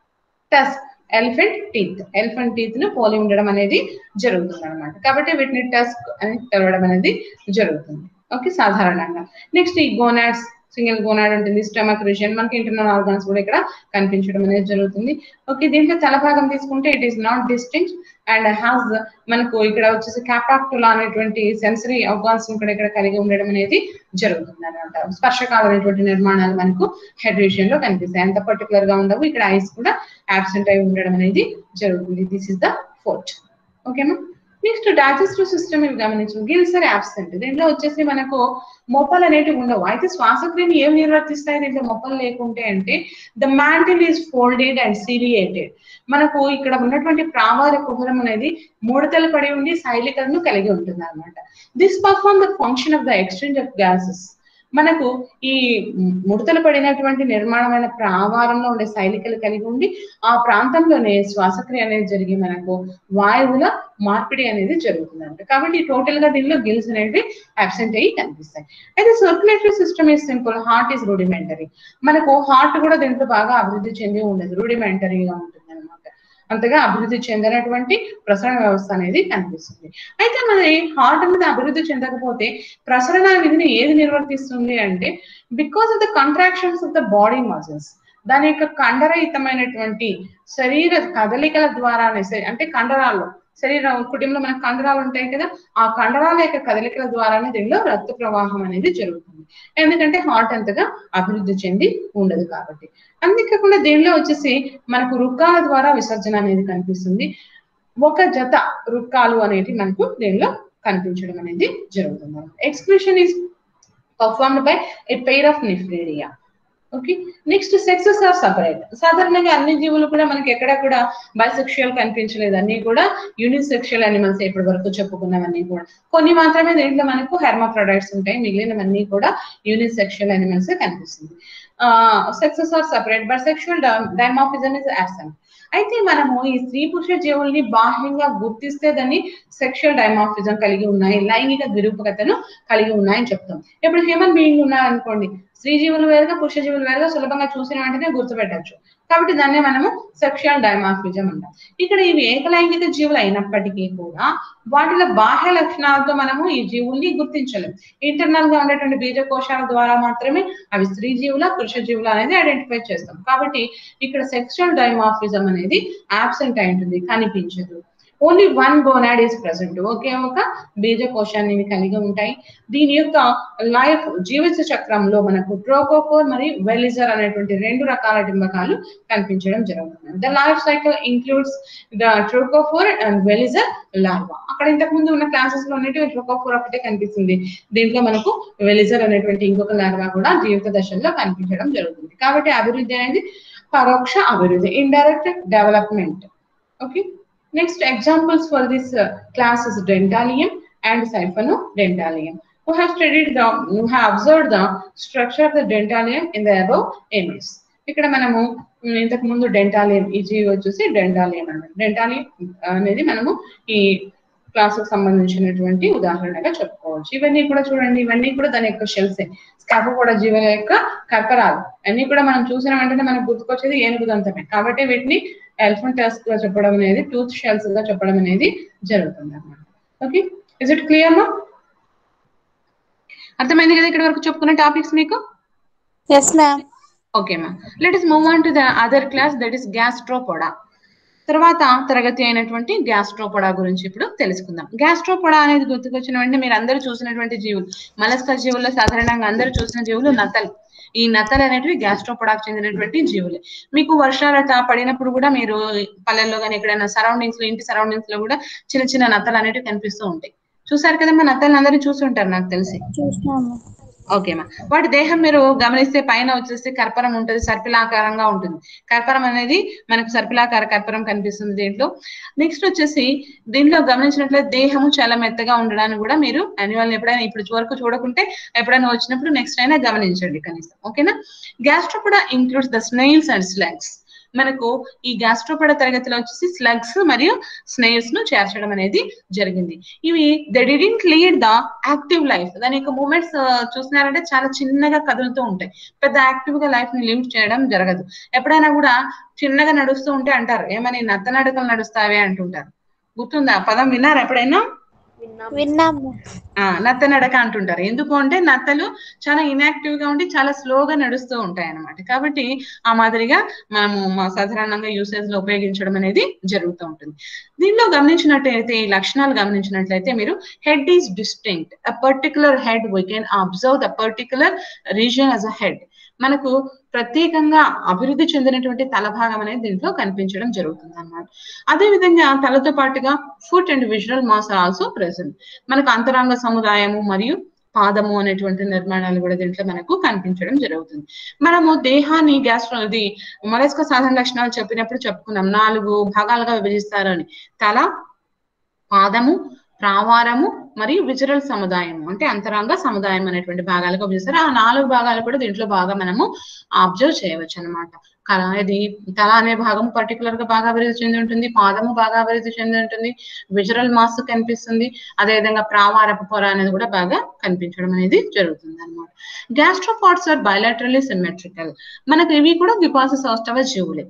tusk elephant teeth elephant teeth ను పోలి ఉండడం అనేది జరుగుతుంది అనమాట కాబట్టి వీటిని టస్క్ అని తెలవడం అనేది జరుగుతుంది ఓకే సాధారణంగా నెక్స్ట్ ఈ గోనాడ్స్ సింగిల్ గోనాడ్ ఉంటుంది స్టమక్ రీజియన్ మనకి ఇంటర్నల్ ఆర్గాన్స్ కూడా ఇక్కడ కనిపించడం అనేది జరుగుతుంది ఓకే దీంట్లో తల భాగం తీసుకుంటే it is not distinct and has మనకు ఇక్కడ వచ్చేసి క్యాపాక్టులా అనేటువంటి సెన్సరీ ఆర్గాన్స్ కూడా ఇక్కడ కలిగి ఉండడం అనేది జరుగుతుంది అనమాట స్పర్శకాలైనటువంటి నిర్మాణాలు మనకు హెడ్ రీజియన్ లో కనిపిస్తాయి అంత పర్టికులర్ గా ఉండవు ఇక్కడ ఐస్ కూడా అబ్సెంట్ అయి ఉండడం అనేది జరుగుతుంది దిస్ ఇస్ ద ఫోర్త్ ఓకేనా నెక్స్ట్ డైజెస్టివ్ సిస్టమ్ ఇవి గమనించు గిల్స్ ఆర్ అబ్సెంట్ దీంట్లో వచ్చేసి మనకు మొప్పలు అనేటివి ఉండవు అయితే శ్వాసక్రియని ఏం నిర్వర్తిస్తాయి దీంట్లో మొప్పలు లేకుంటే అంటే the mantle is folded and ciliated మనకు ఇక్కడ ఉన్నటువంటి ప్రావార కుహరం అనేది ముడతలు పడి ఉండి శైలికలను కలిగి ఉంటుంది అనమాట this perform the function of the exchange of gases మనకు ఈ ముడతలు పడినటువంటి నిర్మాణమైన ప్రావారంలో ఉండే శైలికలు కలిగి ఉండి ఆ ప్రాంతంలోనే శ్వాసక్రియ అనేది జరిగి మనకు వాయువుల మార్పిడి అనేది జరుగుతుందంట కాబట్టి టోటల్ గా దీనిలో గిల్స్ అనేవి అబ్సెంట్ అయ్యి కనిపిస్తాయి అయితే circulatory system is simple heart is rudimentary మనకు హార్ట్ కూడా దీంట్లో బాగా అభివృద్ధి చెంది ఉండదు రూడిమెంటరీగా ఉంటుంది అనమాట అంతగా అభివృద్ధి చెందినటువంటి ప్రసరణ వ్యవస్థ అనేది కనిపిస్తుంది అయితే మరి హార్ట్ అనేది అభివృద్ధి చెందకపోతే ప్రసరణ విధిని ఏది నిర్వర్తిస్తుంది అంటే because of the contractions of the body muscles దాని యొక్క కండరహితమైనటువంటి శరీర కదలికల ద్వారానే శరీ- అంటే కండరాల్లో శరీర కుటుంబంలో మనకు కండరాలు ఉంటాయి కదా ఆ కండరాల యొక్క కదలికల ద్వారానే దీనిలో రక్త ప్రవాహం అనేది జరుగుతుంది ఎందుకంటే హార్ట్ అంతగా అభివృద్ధి చెంది ఉండదు కాబట్టి అంతేకాకుండా దీనిలో వచ్చేసి మనకు రుక్కాల ద్వారా విసర్జన అనేది కనిపిస్తుంది ఒక జత రుక్కాలు అనేవి మనకు దీనిలో కనిపించడం అనేది జరుగుతుంది excretion is performed by a pair of nephridia okay next sexes are separate సాధారణంగా అన్ని జీవులు కూడా మనకి ఎక్కడ కూడా బైసెక్షువల్ కనిపించలేదు అన్ని కూడా యూనిసెక్షువల్ అనిమల్స్ ఇప్పటి వరకు చెప్పుకున్నవన్నీ కూడా కొన్ని మాత్రమే దీంట్లో మనకు హెర్మాప్రొడక్ట్స్ ఉంటాయి మిగిలినవన్నీ కూడా యూనిసెక్షువల్ అనిమల్స్ కనిపిస్తుంది sexes are separate but sexual dimorphism is absent అయితే మనము ఈ స్త్రీ పురుష జీవుల్ని బాహ్యంగా గుర్తిస్తే దాన్ని సెక్షువల్ డైమాఫిజం కలిగి ఉన్నాయి లైంగిక విరూపకతను కలిగి ఉన్నాయని చెప్తాం ఇప్పుడు హ్యూమన్ బీయింగ్ ఉన్నారనుకోండి స్త్రీ జీవులు వేరుగా పురుష జీవులు వేరుగా సులభంగా చూసిన వెంటనే గుర్తుపెట్టచ్చు కాబట్టి దాన్నే మనము సెక్షువల్ డైమాఫిజం అంటాం ఇక్కడ ఇవి ఏకలైంగిక జీవులు అయినప్పటికీ కూడా వాటిలో బాహ్య లక్షణాలతో మనము ఈ జీవుల్ని గుర్తించలేం ఇంటర్నల్ గా ఉండేటువంటి బీజకోశాల ద్వారా మాత్రమే అవి స్త్రీ జీవుల పురుష జీవుల అనేది ఐడెంటిఫై చేస్తాం కాబట్టి ఇక్కడ సెక్షువల్ డైమాఫిజం అనేది ఆబ్సెంట్ అయి ఉంటుంది కనిపించదు only one gonad is present ఒకే ఒక బీజకోశాన్ని ఇవి కలిగి ఉంటాయి దీని యొక్క లైఫ్ జీవిత చక్రంలో మనకు ట్రోకోఫోర్ మరియు వెలిజర్ అనేటువంటి రెండు రకాల డింబకాలు కనిపించడం జరుగుతుంది the life cycle includes the trochophore and veliger larva అక్కడ ఇంతకు ముందు ఉన్న క్లాసెస్ లో ఉన్నట్టు ట్రోకోఫోర్ ఒకటే కనిపిస్తుంది దీంట్లో మనకు వెలిజర్ అనేటువంటి ఇంకొక లార్వా కూడా జీవిత దశల్లో కనిపించడం జరుగుతుంది కాబట్టి అభివృద్ధి అనేది పరోక్ష అభివృద్ధి indirect development okay next examples for this class is dentalium and siphonodentalium who have studied the who have observed the structure of the dentalium in the above image ఇక్కడ మనము ఉమ్, ఇంతకు ముందు డెంటాలియం ఈ జీవి వచ్చేసి డెంటాలియం అన్నమాట డెంటాలియం అనేది మనము ఈ క్లాస్ సంబంధించినటువంటి ఉదాహరణగా చెప్పుకోవచ్చు ఇవన్నీ కూడా చూడండి ఇవన్నీ కూడా దాని యొక్క షెల్స్ స్కాపోపోడా జీవుల యొక్క కర్కరాలు అన్ని కూడా మనం చూసిన వెంటనే మనకు గుర్తుకొచ్చేది ఏనుగు దంతమే కాబట్టి వీటిని ఎలిఫెంట్ గా చెప్పడం అనేది టూత్ షెల్స్ గా చెప్పడం అనేది జరుగుతుంది అన్నమాట ఓకే ఇస్ ఇట్ క్లియర్ మా అర్థమైంది కదా ఇక్కడ వరకు చెప్పుకున్న టాపిక్స్ మీకు
ఎస్ మ్యామ్
ఓకే మా let is move on to the other class that is gastropoda తర్వాత తరగతి అయినటువంటి గ్యాస్ట్రోపోడా గురించి ఇప్పుడు తెలుసుకుందాం గ్యాస్ట్రోపోడా అనేది గుర్తుకొచ్చిన వెంటనే మీరు అందరూ చూసినటువంటి జీవులు మలస్క జీవుల్లో సాధారణంగా అందరూ చూసిన జీవులు నత్తలు ఈ నత్తలు అనేటివి గ్యాస్ట్రోపోడాకు చెందినటువంటి జీవులే మీకు వర్షాలట పడినప్పుడు కూడా మీరు పల్లెల్లో కానీ ఎక్కడైనా సరౌండింగ్స్ లో ఇంటి సరౌండింగ్స్ లో కూడా చిన్న చిన్న నత్తలు అనేటివి కనిపిస్తూ ఉంటాయి చూసారు కదమ్మా నత్తలు అందరూ చూసి ఉంటారు నాకు తెలిసి
చూసినాము
ఓకేమా వాటి దేహం మీరు గమనిస్తే పైన వచ్చేసి కర్పరం ఉంటుంది సర్పిలాకారంగా ఉంటుంది కర్పరం అనేది మనకు సర్పిలాకార కర్పరం కనిపిస్తుంది దీంట్లో నెక్స్ట్ వచ్చేసి దీంట్లో గమనించినట్లయితే దేహము చాలా మెత్తగా ఉండడానికి కూడా మీరు యాన్యువల్ ఎప్పుడైనా ఇప్పుడు వరకు చూడకుంటే ఎప్పుడైనా వచ్చినప్పుడు నెక్స్ట్ అయినా గమనించండి కనీసం ఓకేనా gastropoda includes the snails and slugs మనకు ఈ గ్యాస్ట్రోపడ తరగతిలో వచ్చేసి స్లగ్స్ మరియు స్నేల్స్ ను చేర్చడం అనేది జరిగింది ఇవి the didn't lead the active life దాని యొక్క మూమెంట్స్ చూసినారంటే చాలా చిన్నగా కదులుతూ ఉంటాయి పెద్ద యాక్టివ్ గా లైఫ్ ని లివ్ చేయడం జరగదు ఎప్పుడైనా కూడా చిన్నగా నడుస్తూ ఉంటే అంటారు ఏమని నత్తనడకలు నడుస్తావే అంటుంటారు గుర్తుందా ఆ పదం విన్నారా ఎప్పుడైనా
విన్నాము
ఆ నత్త నడక అంటుంటారు ఎందుకు అంటే నత్తలు చాలా ఇన్యాక్టివ్ గా ఉండి చాలా స్లోగా నడుస్తూ ఉంటాయి అన్నమాట కాబట్టి ఆ మాదిరిగా మనము మా సాధారణంగా యూసేజ్ లో ఉపయోగించడం అనేది జరుగుతూ ఉంటుంది దీనిలో గమనించినట్లయితే ఈ లక్షణాలు గమనించినట్లయితే మీరు head is distinct a particular head we can observe the particular region as a head మనకు ప్రత్యేకంగా అభివృద్ధి చెందినటువంటి తల భాగం అనేది దీంట్లో కనిపించడం జరుగుతుంది అన్నమాట అదే విధంగా తలతో పాటుగా foot and visceral mass are also present మనకు అంతరంగ సముదాయము మరియు పాదము అనేటువంటి నిర్మాణాలు కూడా దీంట్లో మనకు కనిపించడం జరుగుతుంది మనము దేహాన్ని గ్యాస్ట్రో ఇది మొలస్క సాధారణ లక్షణాలు చెప్పినప్పుడు చెప్పుకున్నాం నాలుగు భాగాలుగా విభజిస్తారు అని తల పాదము ప్రావారము మరియు విజరల్ సముదాయము అంటే అంతరంగ సముదాయం అనేటువంటి భాగాలుగా విభజిస్తారు ఆ నాలుగు భాగాలు కూడా దీంట్లో బాగా మనము అబ్జర్వ్ చేయవచ్చు అనమాట కళ ఇది తల అనే భాగం పర్టికులర్ గా బాగా అభివృద్ధి చెంది ఉంటుంది పాదము బాగా అభివృద్ధి చెంది ఉంటుంది విజరల్ మాస్ కనిపిస్తుంది అదేవిధంగా ప్రావారపు పొర అనేది కూడా బాగా కనిపించడం అనేది జరుగుతుంది అనమాట గ్యాస్ట్రోపాట్స్ ఆర్ బయలాటరలీ సిమెట్రికల్ మనకు ఇవి కూడా విపాస సౌష్ఠవ జీవులే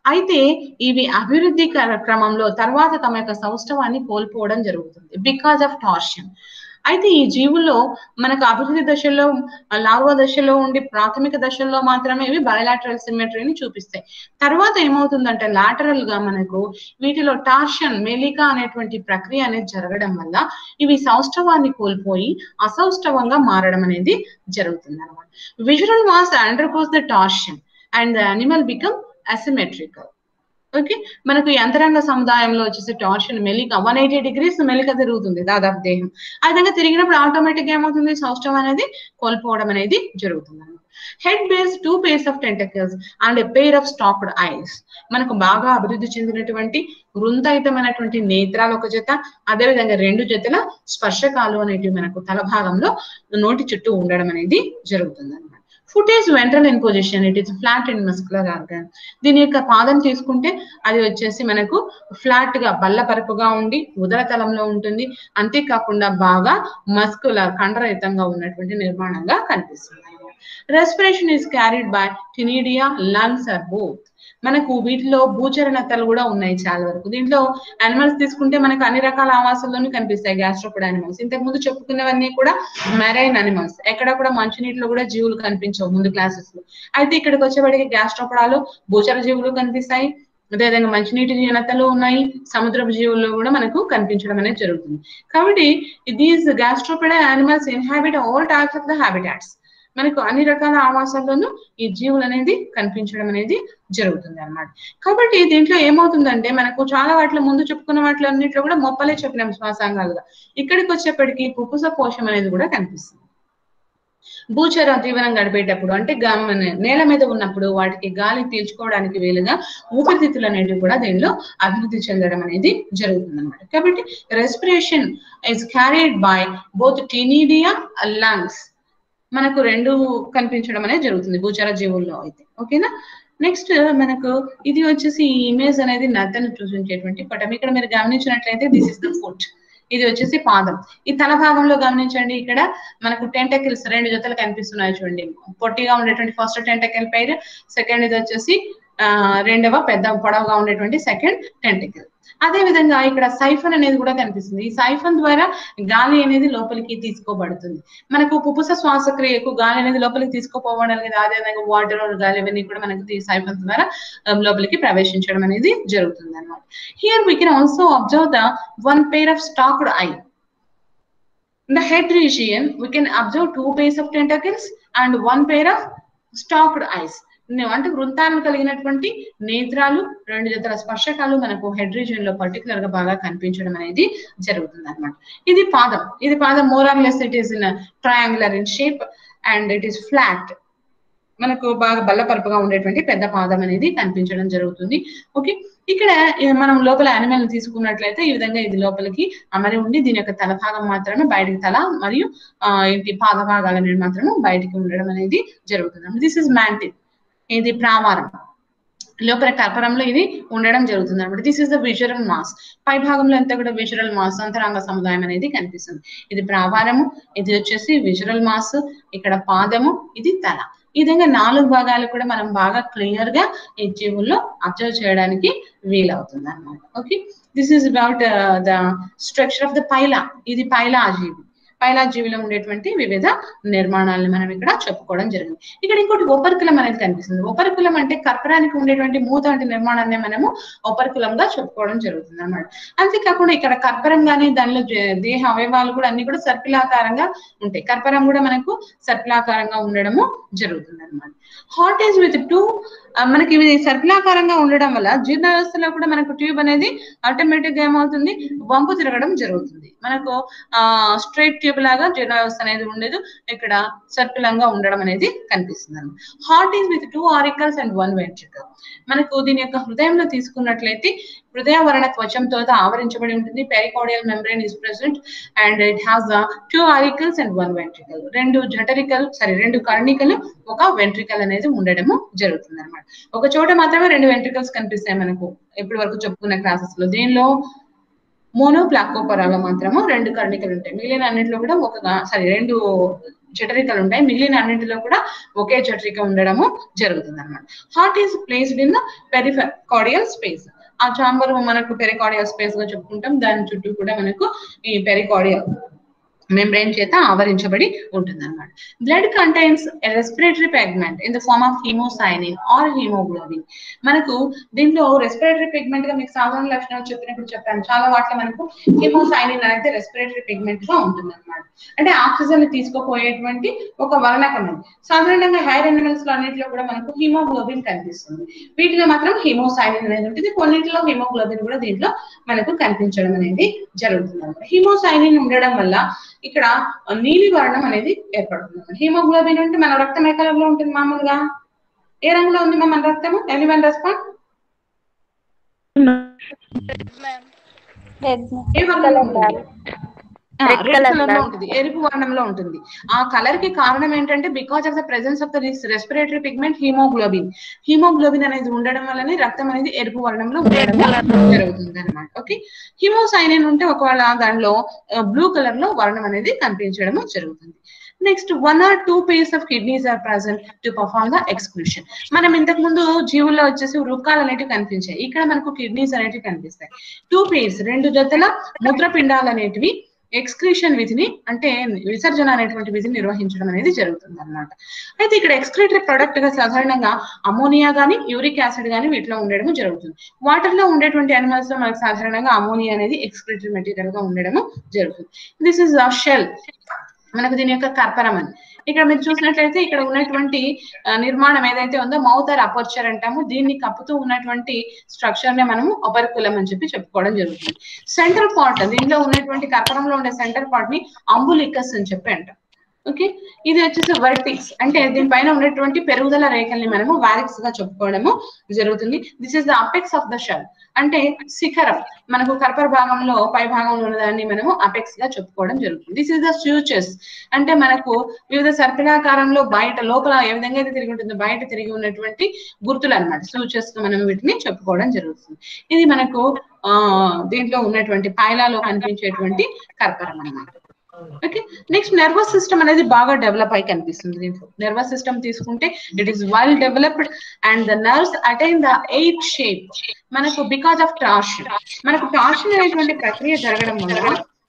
అయితే ఇవి అభివృద్ధి క్ర- క్రమంలో తర్వాత తమ యొక్క సౌష్ఠవాన్ని కోల్పోవడం జరుగుతుంది బికాజ్ ఆఫ్ టార్షన్ అయితే ఈ జీవుల్లో మనకు అభివృద్ధి దశలో లార్వా దశలో ఉండి ప్రాథమిక దశల్లో మాత్రమే ఇవి బయలాటరల్ సిమెట్రీని చూపిస్తాయి తర్వాత ఏమవుతుందంటే లాటరల్ గా మనకు వీటిలో టార్షన్ మెలికా అనేటువంటి ప్రక్రియ అనేది జరగడం వల్ల ఇవి సౌష్ఠవాన్ని కోల్పోయి అసౌష్ఠవంగా మారడం అనేది జరుగుతుంది అనమాట visceral mass undergoes the torsion and the animal become asymmetrical okay మనకు ఈ అంతరంగ సముదాయంలో వచ్చేసి టార్షన్ మెలిక వన్ ఎయిటీ డిగ్రీస్ మెలిక తిరుగుతుంది దాదాపు దేహం ఆ విధంగా తిరిగినప్పుడు ఆటోమేటిక్ గా ఏమవుతుంది సౌష్టం అనేది కోల్పోవడం అనేది జరుగుతుంది head bears two pairs of tentacles and a pair of stalked eyes మనకు బాగా అభివృద్ధి చెందినటువంటి వృంతాయితమైనటువంటి నేత్రాలు ఒక జత అదేవిధంగా రెండు జతల స్పర్శకాలు అనేటివి మనకు తల భాగంలో నోటి చుట్టూ ఉండడం అనేది జరుగుతుంది అనమాట foot is ventral in position it is flat and muscular organ దీని యొక్క పాదం తీసుకుంటే అది వచ్చేసి మనకు ఫ్లాట్ గా బల్లపరుపుగా ఉండి ఉదర తలంలో ఉంటుంది అంతేకాకుండా బాగా మస్కులర్ కండరహితంగా ఉన్నటువంటి నిర్మాణంగా కనిపిస్తుంది respiration is carried by ctenidia lungs or both మనకు వీటిలో భూచరణతలు కూడా ఉన్నాయి చాలా వరకు దీంట్లో అనిమల్స్ తీసుకుంటే మనకు అన్ని రకాల ఆవాసాల్లోనూ కనిపిస్తాయి గ్యాస్ట్రోపడ్ అనిమల్స్ ఇంతకు ముందు చెప్పుకున్నవన్నీ కూడా మెరైన్ అనిమల్స్ ఎక్కడ కూడా మంచినీటిలో కూడా జీవులు కనిపించవు ముందు క్లాసెస్ లో అయితే ఇక్కడికి వచ్చేవాడికి గ్యాస్ట్రోపడాలు భూచర జీవులు కనిపిస్తాయి అదేవిధంగా మంచినీటి జీవనతలు ఉన్నాయి సముద్రపు జీవుల్లో కూడా మనకు కనిపించడం అనేది జరుగుతుంది కాబట్టి these gastropoda animals inhabit all types of the habitats మనకు అన్ని రకాల ఆవాసాల్లోనూ ఈ జీవులు అనేది కనిపించడం అనేది జరుగుతుంది అన్నమాట కాబట్టి దీంట్లో ఏమవుతుందంటే మనకు చాలా వాటిలో ముందు చెప్పుకున్న వాటిలో అన్నింటిలో కూడా మొప్పలే చెప్పినాం శ్వాసాంగాలుగా ఇక్కడికి వచ్చేప్పటికి పుప్పుస కోశం అనేది కూడా కనిపిస్తుంది భూచర జీవనం గడిపేటప్పుడు అంటే గా- మన నేల మీద ఉన్నప్పుడు వాటికి గాలి పీల్చుకోవడానికి వీలుగా ఊపిరితిత్తులు అనేవి కూడా దీనిలో అభివృద్ధి చెందడం అనేది జరుగుతుంది అనమాట కాబట్టి respiration is carried by both ctenidia lungs మనకు రెండు కనిపించడం అనేది జరుగుతుంది భూచర జీవుల్లో అయితే ఓకేనా నెక్స్ట్ మనకు ఇది వచ్చేసి ఈ ఇమేజ్ అనేది నత్తను సూచించేటువంటి పటం ఇక్కడ మీరు గమనించినట్లయితే దిస్ ఇస్ ద ఫుట్ ఇది వచ్చేసి పాదం ఈ తల భాగంలో గమనించండి ఇక్కడ మనకు టెంటకిల్స్ రెండు జతలు కనిపిస్తున్నాయి చూడండి పొట్టిగా ఉండేటువంటి ఫస్ట్ టెంటకిల్ పైర్ సెకండ్ ఇది వచ్చేసి ఆ రెండవ పెద్ద పొడవుగా ఉండేటువంటి సెకండ్ టెంటకిల్ అదే విధంగా ఇక్కడ సైఫన్ అనేది కూడా కనిపిస్తుంది ఈ సైఫన్ ద్వారా గాలి అనేది లోపలికి తీసుకోబడుతుంది మనకు పుపుస శ్వాసక్రియకు గాలి అనేది లోపలికి తీసుకోపోవడం అనేది అదే విధంగా వాటర్ గాలి ఇవన్నీ కూడా మనకి సైఫన్ ద్వారా ఆ, లోపలికి ప్రవేశించడం అనేది జరుగుతుంది అనమాట here we can also observe the one pair of stalked eye In the head region, we can observe two pairs of tentacles and one pair of stalked eyes. నే- అంటే వృత్తాలను కలిగినటువంటి నేత్రాలు రెండు జతల స్పర్శకాలు మనకు హెడ్ రీజియన్ లో పర్టికులర్ గా బాగా కనిపించడం అనేది జరుగుతుంది అనమాట ఇది పాదం ఇది పాదం more or less it is in triangular in shape and it is flat మనకు బాగా బల్లపరుపుగా ఉండేటువంటి పెద్ద పాదం అనేది కనిపించడం జరుగుతుంది ఓకే ఇక్కడ ఈ మనం లోపల యానిమల్ తీసుకున్నట్లయితే ఈ విధంగా ఇది లోపలికి అమరి ఉండి దీని యొక్క తల భాగం మాత్రమే బయటికి తల మరియు ఆ ఏంటి పాద భాగాలు అనేవి మాత్రమే బయటికి ఉండడం అనేది జరుగుతుంది దిస్ ఇస్ మ్యాంటిల్ ఇది ప్రావారం లోపల కర్పరంలో ఇది ఉండడం జరుగుతుంది అనమాట this is the visceral mass పై భాగంలో అంతా కూడా విజువల్ మాస్ అంతరంగ సముదాయం అనేది కనిపిస్తుంది ఇది ప్రావారము ఇది వచ్చేసి విజువల్ మాస్ ఇక్కడ పాదము ఇది తల ఈ విధంగా నాలుగు భాగాలు కూడా మనం బాగా క్లియర్ గా ఈ జీవుల్లో అబ్జర్వ్ చేయడానికి వీలవుతుంది అనమాట okay this is about the structure of the pila ఇది పైలా జీవి పైలా జీవిలో ఉండేటువంటి వివిధ నిర్మాణాలను మనం ఇక్కడ చెప్పుకోవడం జరిగింది ఇక్కడ ఇంకోటి ఉపరికులం అనేది కనిపిస్తుంది ఉపరికులం అంటే కర్పరానికి ఉండేటువంటి మూతాటి నిర్మాణాన్ని మనము ఉపరికులంగా చెప్పుకోవడం జరుగుతుంది అనమాట అంతేకాకుండా ఇక్కడ కర్పరం గానీ దానిలో జే- దేహ అవయవాలు కూడా అన్ని కూడా సర్పిలాకారంగా ఉంటాయి కర్పరం కూడా మనకు సర్పిలాకారంగా ఉండడము జరుగుతుంది అనమాట హాట్ ఈజ్ విత్ టూ మనకి ఇది సర్పిలాకారంగా ఉండడం వల్ల జీర్ణ వ్యవస్థలో కూడా మనకు ట్యూబ్ అనేది ఆటోమేటిక్ గా ఏమవుతుంది వంపు తిరగడం జరుగుతుంది మనకు ఆ స్ట్రైట్ ట్యూబ్ లాగా జీర్ణ వ్యవస్థ అనేది ఉండదు ఇక్కడ సర్పిలంగా ఉండడం అనేది కనిపిస్తుంది అనమాట heart is with two auricles and one ventricle మనకు దీని యొక్క హృదయంలో తీసుకున్నట్లయితే హృదయవరణ త్వచంతో ఆవరించబడి ఉంటుంది pericardial membrane is present and it has two auricles and one ventricle రెండు జఠరికల్ సారీ రెండు కర్ణికలు ఒక వెంట్రికల్ అనేది ఉండడము జరుగుతుంది అనమాట ఒక చోట మాత్రమే రెండు వెంట్రికల్స్ కనిపిస్తాయి మనకు ఇప్పటి వరకు చెప్పుకున్న క్లాసెస్ లో దీనిలో మోనో ప్లాకోపరాలో మాత్రము రెండు కర్ణికలు ఉంటాయి మిగిలిన అన్నింటిలో కూడా ఒక సారీ రెండు జఠరికలు ఉంటాయి మిగిలిన అన్నింటిలో కూడా ఒకే జఠరిక ఉండడము జరుగుతుంది అనమాట heart is placed in the pericardial space ఆ చాంబర్ మనకు పెరికార్డియల్ స్పేస్ గా చెప్పుకుంటాం దాని చుట్టూ కూడా మనకు ఈ పెరికార్డియల్ మెంబ్రెయిన్ చేత ఆవరించబడి ఉంటుంది అనమాట blood contains respiratory pigment in the form of haemocyanin or haemoglobin మనకు దీంట్లో రెస్పిరేటరీ పిగ్మెంట్ గా మీకు సాధారణ లక్షణాలు చెప్పినప్పుడు చెప్పాను చాలా వాటిలో మనకు హీమోసైనిన్ అనేది రెస్పిరేటరీ పిగ్మెంట్ గా ఉంటుంది అనమాట అంటే ఆక్సిజన్ తీసుకోపోయేటువంటి ఒక వర్ణకం అది సాధారణంగా హెయిర్ ఎనిమల్స్ లో అన్నింటిలో కూడా మనకు హీమోగ్లోబిన్ కనిపిస్తుంది వీటిలో మాత్రం హీమోసైనిన్ అనేది ఉంటుంది కొన్నింటిలో హీమోగ్లోబిన్ కూడా దీంట్లో మనకు కనిపించడం అనేది జరుగుతుంది అనమాట హీమోసైనిన్ ఉండడం వల్ల ఇక్కడ నీలి వర్ణం అనేది ఏర్పడుతుంది హీమోగ్లోబిన్ అంటే మన రక్తం ఏ కలర్ లో ఉంటుంది మామూలుగా ఏ రంగులో ఉంది మా మన రక్తము ఎలివెన్ రెస్పాండ్
రెడ్
ఏ వర్ణంలో ఉంటుంది
Red
రెడ్
colour
కలర్ లో
ma'am.
ఉంటుంది ఎరుపు వర్ణంలో ఉంటుంది ఆ కలర్ కి కారణం ఏంటంటే because of the presence of the respiratory pigment haemoglobin haemoglobin అనేది ఉండడం వల్లనే రక్తం అనేది ఎరుపు వర్ణంలో ఉండడం జరుగుతుంది అనమాట ఓకే హిమోసైనిన్ ఉంటే ఒకవేళ దానిలో బ్లూ కలర్ లో వర్ణం అనేది కనిపించడం జరుగుతుంది next one or two pairs of kidneys are present to perform the excretion మనం ఇంతకు ముందు జీవుల్లో వచ్చేసి వృక్కాలు అనేటివి కనిపించాయి ఇక్కడ మనకు కిడ్నీస్ అనేటివి కనిపిస్తాయి టూ పేర్స్ రెండు జతల మూత్రపిండాలు అనేటివి ఎక్స్క్రీషన్ విధిని అంటే విసర్జన అనేటువంటి విధిని నిర్వహించడం అనేది జరుగుతుంది అనమాట అయితే ఇక్కడ ఎక్స్క్రీటరీ ప్రొడక్ట్ గా సాధారణంగా అమోనియా గానీ యూరిక్ యాసిడ్ గానీ వీటిలో ఉండడం జరుగుతుంది వాటర్ లో ఉండేటువంటి అనిమల్స్ లో మనకు సాధారణంగా అమోనియా అనేది ఎక్స్క్రీటరీ మెటీరియల్ గా ఉండడం జరుగుతుంది దిస్ ఇస్ అ షెల్ మనకు దీని యొక్క కర్పరం అని ఇక్కడ మీరు చూసినట్లయితే ఇక్కడ ఉన్నటువంటి ఆ, నిర్మాణం ఏదైతే ఉందో మౌత్ ఆర్ అపర్చర్ అంటాము దీన్ని కప్పుతూ ఉన్నటువంటి స్ట్రక్చర్ నే మనము ఒబర్కులం అని చెప్పి చెప్పుకోవడం జరుగుతుంది సెంటర్ పార్ట్ దీంట్లో ఉన్నటువంటి కర్పరంలో ఉండే సెంటర్ పార్ట్ ని అంబులికస్ అని చెప్పి అంటాం ఓకే ఇది వచ్చేసి వర్టిక్స్ అంటే దీనిపైన ఉన్నటువంటి పెరుగుదల రేఖల్ని మనము వారిక్స్ గా చెప్పుకోవడము జరుగుతుంది this is the apex of the shell అంటే శిఖరం మనకు కర్పర భాగంలో పై భాగంలో ఉన్నదాన్ని మనము అపెక్స్ గా చెప్పుకోవడం జరుగుతుంది దిస్ ఇస్ ద ఫ్యూచర్స్ అంటే మనకు వివిధ సర్పిలాకారంలో బయట లోపల ఏ విధంగా అయితే తిరిగి ఉంటుందో బయట తిరిగి ఉన్నటువంటి గుర్తులు అనమాట సూచర్స్ గా మనం వీటిని చెప్పుకోవడం జరుగుతుంది ఇది మనకు ఆ దీంట్లో ఉన్నటువంటి పైలాలో కనిపించేటువంటి కర్పరం అన్నమాట ఓకే నెక్స్ట్ నర్వస్ సిస్టమ్ అనేది బాగా డెవలప్ అయి కనిపిస్తుంది దీంట్లో నర్వస్ సిస్టమ్ తీసుకుంటే it is well developed and the nerves attain the eight shape మనకు బికాస్ ఆఫ్ టార్షన్ మనకు టార్షన్ అనేటువంటి ప్రక్రియ జరగడం వల్ల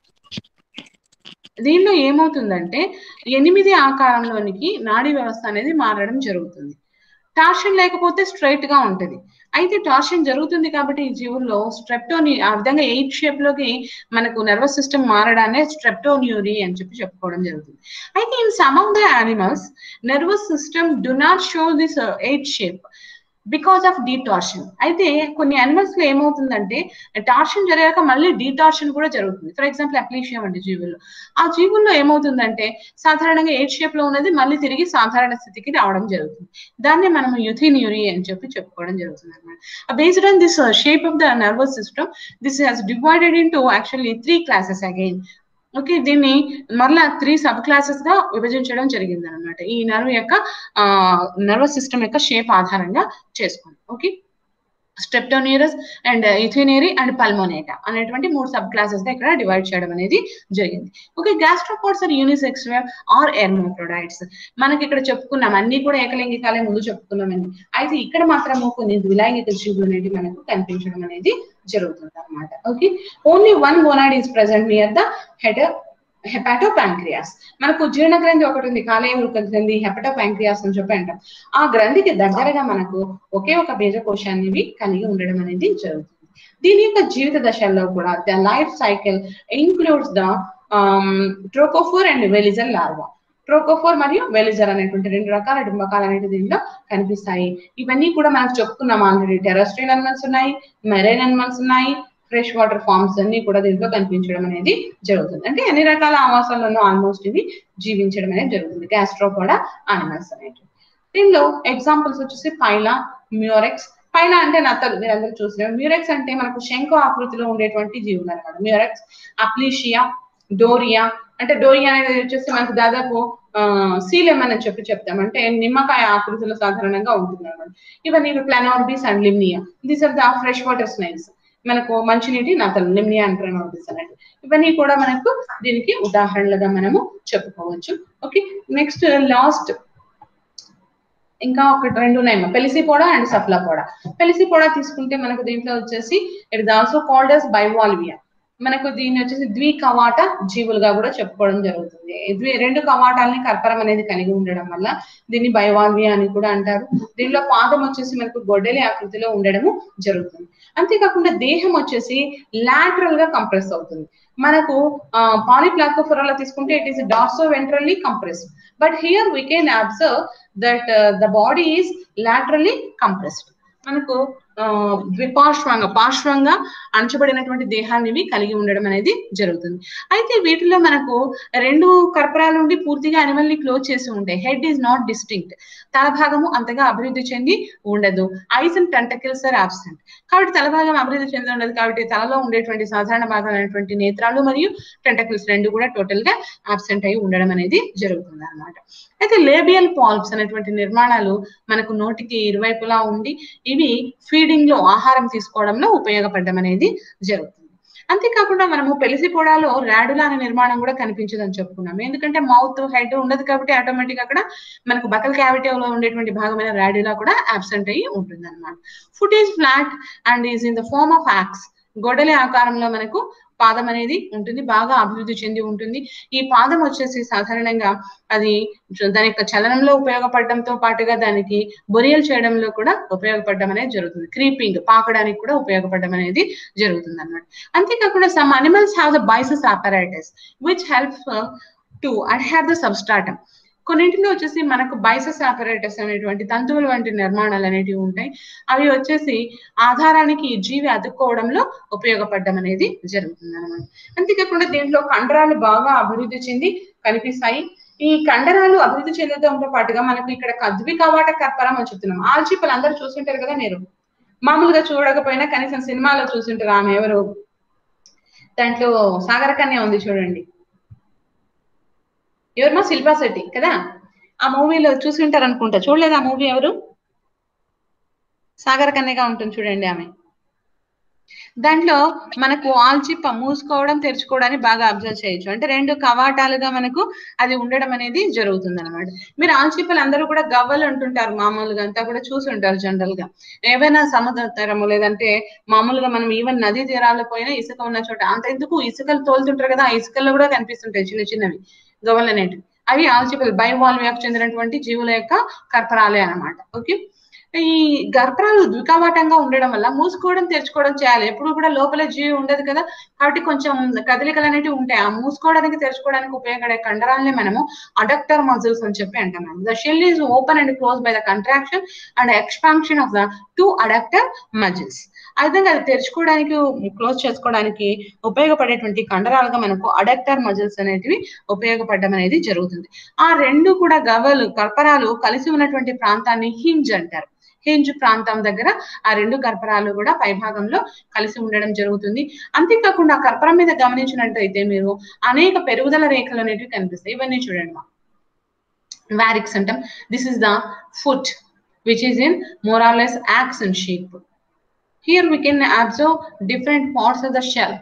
దీనిలో ఏమవుతుందంటే ఎనిమిది ఆకారంలోనికి నాడీ వ్యవస్థ అనేది మారడం జరుగుతుంది టార్షన్ లేకపోతే స్ట్రైట్ గా ఉంటది అయితే టార్షన్ జరుగుతుంది కాబట్టి ఈ జీవుల్లో స్ట్రెప్టోని ఆ విధంగా ఎయిట్ షేప్ లోకి మనకు నర్వస్ సిస్టమ్ మారడాన్ని స్ట్రెప్టోన్యూరీ అని చెప్పి చెప్పుకోవడం జరుగుతుంది అయితే in some of the animals nervous system do not show this eight shape because of detorsion అయితే కొన్ని అనిమల్స్ లో ఏమవుతుందంటే టార్షన్ జరిగాక మళ్ళీ డీటార్షన్ కూడా జరుగుతుంది ఫర్ ఎగ్జాంపుల్ అప్లీషియా వంటి జీవుల్లో ఆ జీవుల్లో ఏమవుతుందంటే సాధారణంగా ఎయిట్ షేప్ లో ఉన్నది మళ్ళీ తిరిగి సాధారణ స్థితికి రావడం జరుగుతుంది దాన్ని మనం యుథిన్యూరీ అని చెప్పి చెప్పుకోవడం జరుగుతుంది అనమాట based on this shape of the nervous system this has divided into actually three classes again okay దీన్ని మరలా త్రీ సబ్ క్లాసెస్ గా విభజించడం జరిగింది అనమాట ఈ నర్వ్ యొక్క ఆ నర్వస్ సిస్టమ్ యొక్క షేప్ ఆధారంగా చేసుకుంది okay streptoneura and euthyneura and pulmonata అనేటువంటి మూడు సబ్ క్లాసెస్ గా ఇక్కడ డివైడ్ చేయడం అనేది జరిగింది okay gastropods are unisexual or hermaphrodites మనకి ఇక్కడ చెప్పుకున్నాం అన్ని కూడా ఏకలింగికాలే ముందు చెప్పుకున్నామండి అయితే ఇక్కడ మాత్రము కొన్ని ద్విలైంగిక జీవులు అనేవి మనకు కనిపించడం అనేది జరుగుతుంది అనమాట okay only one gonad is present near the head hepatopancreas మనకు జీర్ణ గ్రంథి ఒకటి ఉంది కాలేయ వృక గ్రంథి హెపటో ప్యాంక్రియాస్ అని చెప్పి అంటాం ఆ గ్రంథికి దగ్గరగా మనకు ఒకే ఒక బీజకోశాన్ని కలిగి ఉండడం అనేది జరుగుతుంది దీని యొక్క జీవిత దశల్లో కూడా the life cycle includes the trochophore and veliger larva trochophore మరియు వెలిజర్ అనేటువంటి రెండు రకాల డింబకాలు అనేవి దీనిలో కనిపిస్తాయి ఇవన్నీ కూడా మనకు చెప్పుకున్నాం ఆల్రెడీ టెరస్ట్రియల్ అనిమల్స్ ఉన్నాయి మెరైన్ అనిమల్స్ ఉన్నాయి ఫ్రెష్ వాటర్ ఫార్మ్స్ అన్ని కూడా దీంట్లో కనిపించడం అనేది జరుగుతుంది అంటే అన్ని రకాల ఆవాసాల్లోనూ ఆల్మోస్ట్ ఇవి జీవించడం అనేది జరుగుతుంది గ్యాస్ట్రోపోడా అనిమల్స్ అనేవి దీనిలో ఎగ్జాంపుల్స్ వచ్చేసి పైలా మ్యూరెక్స్ పైలా అంటే నత్తలు మీరు అందరూ చూసినారు మ్యూరెక్స్ అంటే మనకు శంకు ఆకృతిలో ఉండేటువంటి జీవులు అనమాట మ్యూరెక్స్ అప్లీషియా డోరియా అంటే డోరియా అనేది వచ్చేసి మనకు దాదాపు సీలెమన్ అని చెప్పి చెప్తాం అంటే నిమ్మకాయ ఆకృతిలో సాధారణంగా ఉంటుంది అనమాట ఇవన్నీ planorbis and limnaea these are the fresh water snakes మనకు మంచినీటి నతలు నిమ్నియా అంట్రనోటిస్ అనేది ఇవన్నీ కూడా మనకు దీనికి ఉదాహరణలుగా మనము చెప్పుకోవచ్చు ఓకే నెక్స్ట్ లాస్ట్ ఇంకా ఒకటి రెండు ఉన్నాయి పెలిసిపోడా అండ్ సఫ్లాపోడా పెలిసిపోడా తీసుకుంటే మనకు దీంట్లో వచ్చేసి it is also called as bivalvia మనకు దీన్ని వచ్చేసి ద్వి కవాట జీవులుగా కూడా చెప్పుకోవడం జరుగుతుంది ద్వి రెండు కవాటాలని కర్పరం అనేది కలిగి ఉండడం వల్ల దీన్ని బైవాల్వియా అని కూడా అంటారు దీనిలో పాదం వచ్చేసి మనకు గొడ్డలి ఆకృతిలో ఉండడము జరుగుతుంది అంతేకాకుండా దేహం వచ్చేసి లాటరల్ గా కంప్రెస్ అవుతుంది మనకు పాలిప్లాకోఫోరాలో తీసుకుంటే it is dorso ventrally compressed but here we can observe that the body is laterally compressed మనకు ద్విపార్శ్వంగా పార్శ్వంగా అణచబడినటువంటి దేహాన్ని ఇవి కలిగి ఉండడం అనేది జరుగుతుంది అయితే వీటిలో మనకు రెండు కర్పరాల నుండి పూర్తిగా అనిమల్ని క్లోజ్ చేసి ఉంటాయి హెడ్ ఈజ్ నాట్ డిస్టింక్ట్ తల భాగము అంతగా అభివృద్ధి చెంది ఉండదు eyes and tentacles are absent కాబట్టి తల భాగం అభివృద్ధి చెంది ఉండదు కాబట్టి తలలో ఉండేటువంటి సాధారణ భాగాలైనటువంటి నేత్రాలు మరియు టెంటకిల్స్ రెండు కూడా టోటల్ గా అబ్సెంట్ అయి ఉండడం అనేది జరుగుతుంది అనమాట అయితే లేబియల్ పాల్ప్స్ అనేటువంటి నిర్మాణాలు మనకు నోటికి ఇరువైపులా ఉండి ఇవి ఫీడింగ్ లో ఆహారం తీసుకోవడంలో ఉపయోగపడడం అనేది జరుగుతుంది అంతేకాకుండా మనము పెలిసిపోడాలో రాడులా అనే నిర్మాణం కూడా కనిపించదని చెప్పుకున్నాం ఎందుకంటే మౌత్ హెడ్ ఉండదు కాబట్టి ఆటోమేటిక్ అక్కడ మనకు బకల్ క్యావిటీలో ఉండేటువంటి భాగమైన రాడులా కూడా అబ్సెంట్ అయ్యి ఉంటుంది అనమాట foot is flat and is in the form of axe గొడలి ఆకారంలో మనకు పాదం అనేది ఉంటుంది బాగా అభివృద్ధి చెంది ఉంటుంది ఈ పాదం వచ్చేసి సాధారణంగా అది దాని యొక్క చలనంలో ఉపయోగపడడంతో పాటుగా దానికి బొరియలు చేయడంలో కూడా ఉపయోగపడడం అనేది జరుగుతుంది క్రీపింగ్ పాకడానికి కూడా ఉపయోగపడడం అనేది జరుగుతుంది అనమాట అంతేకాకుండా some animals have the byssus apparatus which help to adhere the substratum కొన్నింటిలో వచ్చేసి మనకు బైసెస్ ఆపరేటర్స్ అనేటువంటి తంతువులు వంటి నిర్మాణాలు అనేటివి ఉంటాయి అవి వచ్చేసి ఆధారానికి జీవి అతుక్కోవడంలో ఉపయోగపడడం అనేది జరుగుతుంది అనమాట అంతేకాకుండా దీంట్లో కండరాలు బాగా అభివృద్ధి చెంది కనిపిస్తాయి ఈ కండరాలు అభివృద్ధి చెందడంతో పాటుగా మనకు ఇక్కడ కద్వి కవాట కర్పరం అని చెప్తున్నాం ఆల్చిప్పలు అందరూ చూసింటారు కదా మీరు మామూలుగా చూడకపోయినా కనీసం సినిమాలో చూసింటారు ఆమె ఎవరు దాంట్లో సాగర కన్య ఉంది చూడండి ఎవరు మా శిల్పా శెట్టి కదా ఆ మూవీలో చూసి ఉంటారు అనుకుంటా చూడలేదు ఆ మూవీ ఎవరు సాగర కన్యగా ఉంటుంది చూడండి ఆమె దాంట్లో మనకు ఆల్చిప్ప మూసుకోవడం తెరుచుకోవడాన్ని బాగా అబ్జర్వ్ చేయొచ్చు అంటే రెండు కవాటాలుగా మనకు అది ఉండడం అనేది జరుగుతుంది అనమాట మీరు ఆల్చిప్పలు అందరూ కూడా గవ్వలు అంటుంటారు మామూలుగా అంతా కూడా చూసి ఉంటారు జనరల్ గా ఏవైనా సముద్ర తీరము లేదంటే మామూలుగా మనం ఈవెన్ నదీ తీరాల్లో పోయినా ఇసుక ఉన్న చోట అంత ఎందుకు ఇసుకలు తోలుతుంటారు కదా ఆ ఇసుకల్లో కూడా కనిపిస్తుంటాయి చిన్న చిన్నవి గవ్వలు అనేటివి అవి ఆల్చిప్పలు బయోవాల్వ్యాకు చెందినటువంటి జీవుల యొక్క కర్పరాలే అనమాట ఓకే ఈ గర్భరాలు ద్వికావాటంగా ఉండడం వల్ల మూసుకోవడం తెరుచుకోవడం చేయాలి ఎప్పుడు కూడా లోపల జీవి ఉండదు కదా కాబట్టి కొంచెం కదలికలు అనేటివి ఉంటాయి ఆ మూసుకోవడానికి తెరుచుకోవడానికి ఉపయోగపడే కండరాలని మనము అడక్టర్ మజిల్స్ అని చెప్పి అంటున్నాం the shell is open and close by the contraction and expansion of the two adductor muscles ఆ విధంగా అది తెరుచుకోవడానికి క్లోజ్ చేసుకోవడానికి ఉపయోగపడేటువంటి కండరాలుగా మనకు అడక్టర్ మజిల్స్ అనేటివి ఉపయోగపడడం అనేది జరుగుతుంది ఆ రెండు కూడా గవ్వలు కర్పరాలు కలిసి ఉన్నటువంటి ప్రాంతాన్ని హింజ్ అంటారు హింజ్ ప్రాంతం దగ్గర ఆ రెండు కర్పరాలు కూడా పైభాగంలో కలిసి ఉండడం జరుగుతుంది అంతేకాకుండా ఆ కర్పరం మీద గమనించినట్టయితే మీరు అనేక పెరుగుదల రేఖలు అనేటివి కనిపిస్తాయి ఇవన్నీ చూడండి మా వారిక్స్ అంటాం this is the foot which is in more or less axe and shape Here we can observe different parts of the shell.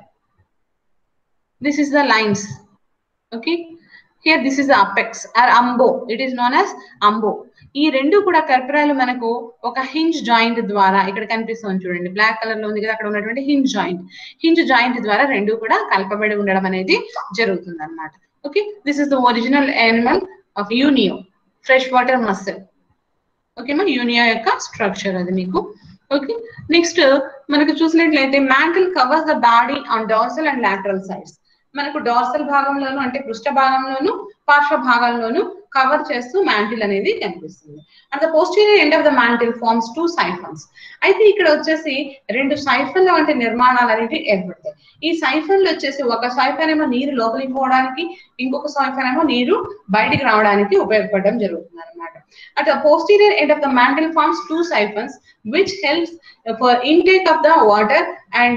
This is the lines. Okay. Here this is the apex or ambo. It is known as ambo. ఈ రెండు కూడా కర్పరాలు మనకు ఒక hinge joint ద్వారా ఇక్కడ కనిపిస్తుంది చూడండి black colour లో ఉంది కదా అక్కడ ఉన్నటువంటి హింజ్ జాయింట్ హింజ్ జాయింట్ ద్వారా రెండు కూడా కలపబడి ఉండడం అనేది జరుగుతుంది అనమాట okay this is the original animal of unio fresh water mussel ఓకేమా యూనియో యొక్క స్ట్రక్చర్ అది మీకు ఓకే నెక్స్ట్ మనకు చూసినట్లయితే mantle covers the body on dorsal and lateral sides మనకు డార్సల్ భాగంలోను అంటే పృష్ఠ భాగంలోను పార్శ్వ భాగంలోను కవర్ చేస్తూ మ్యాంటిల్ అనేది కనిపిస్తుంది and the posterior end of the mantle forms two siphons అయితే ఇక్కడ వచ్చేసి రెండు సైఫన్ల వంటి నిర్మాణాలు అనేవి ఏర్పడతాయి ఈ సైఫన్లు వచ్చేసి ఒక సైఫన్ ఏమో నీరు లోపలికి పోవడానికి ఇంకొక సైఫన్ ఏమో నీరు బయటికి రావడానికి ఉపయోగపడడం జరుగుతుంది అనమాట at the posterior end of the mantle forms two siphons which helps for intake of the water and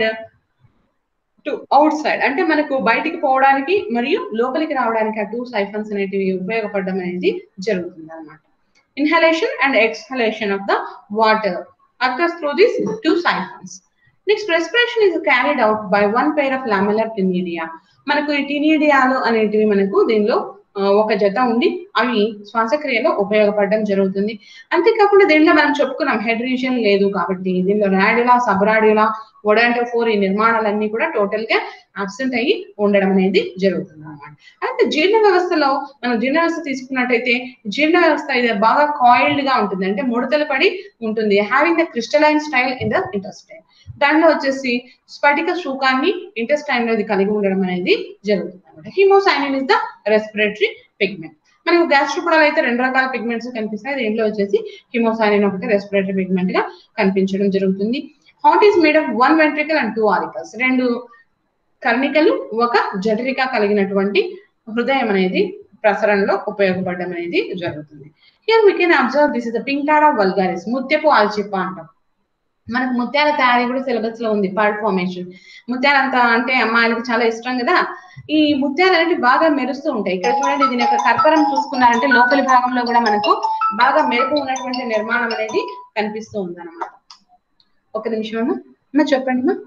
to outside అంటే మనకు బయటికి పోవడానికి మరియు లోపలికి రావడానికి ఆ టూ సైఫన్స్ అనేటివి ఉపయోగపడడం అనేది జరుగుతుంది అనమాట inhalation and exhalation of the water occurs through this two siphons next respiration is carried out by one pair of lamellar ctenidia మనకు ఈ టినీడియాలు అనేటివి మనకు దీనిలో ఆ, ఒక జత ఉండి అవి శ్వాసక్రియలో ఉపయోగపడడం జరుగుతుంది అంతేకాకుండా దీంట్లో మనం చెప్పుకున్నాం హెడ్ రీజియన్ లేదు కాబట్టి దీనిలో రాడ్యులా సబ్రాడ్యులా ఫోర్ ఈ నిర్మాణాలన్నీ కూడా టోటల్ గా అబ్సెంట్ అయ్యి ఉండడం అనేది జరుగుతుంది అనమాట అయితే జీర్ణ వ్యవస్థలో మనం జీర్ణ వ్యవస్థ తీసుకున్నట్టయితే జీర్ణ వ్యవస్థ ఇది బాగా కాయిల్డ్ గా ఉంటుంది అంటే ముడతలు పడి ఉంటుంది having the crystalline style in the intestine దానిలో వచ్చేసి స్ఫటిక శూకాన్ని ఇంటెస్టైన్ లో ఇది కలిగి ఉండడం అనేది జరుగుతుంది అనమాట haemocyanin is the respiratory pigment మనకు గ్యాస్ట్రోపొడల్ అయితే రెండు రకాల పిగ్మెంట్స్ కనిపిస్తాయి దీంట్లో వచ్చేసి హిమోసైనిన్ ఒకటి రెస్పిరేటరీ పిగ్మెంట్ గా కనిపించడం జరుగుతుంది heart is made of one ventricle and two auricles రెండు కర్ణికలు ఒక జఠరిక కలిగినటువంటి హృదయం అనేది ప్రసరణలో ఉపయోగపడడం అనేది జరుగుతుంది here we can observe this is the pinctada vulgaris ముత్యపు ఆల్చిప్ప అంటాం మనకు ముత్యాల తయారీ కూడా సిలబస్ లో ఉంది పార్ట్ ఫార్మేషన్ ముత్యాలంతా అంటే అమ్మాయిలకు చాలా ఇష్టం కదా ఈ ముత్యాలు అనేవి బాగా మెరుస్తూ ఉంటాయి ఇక్కడ చూడండి దీని యొక్క కర్పరం చూసుకున్నారంటే లోపలి భాగంలో కూడా మనకు బాగా మెరుపు ఉన్నటువంటి నిర్మాణం అనేది కనిపిస్తూ ఉంది అనమాట ఒక నిమిషం అమ్మా అమ్మా చెప్పండి అమ్మా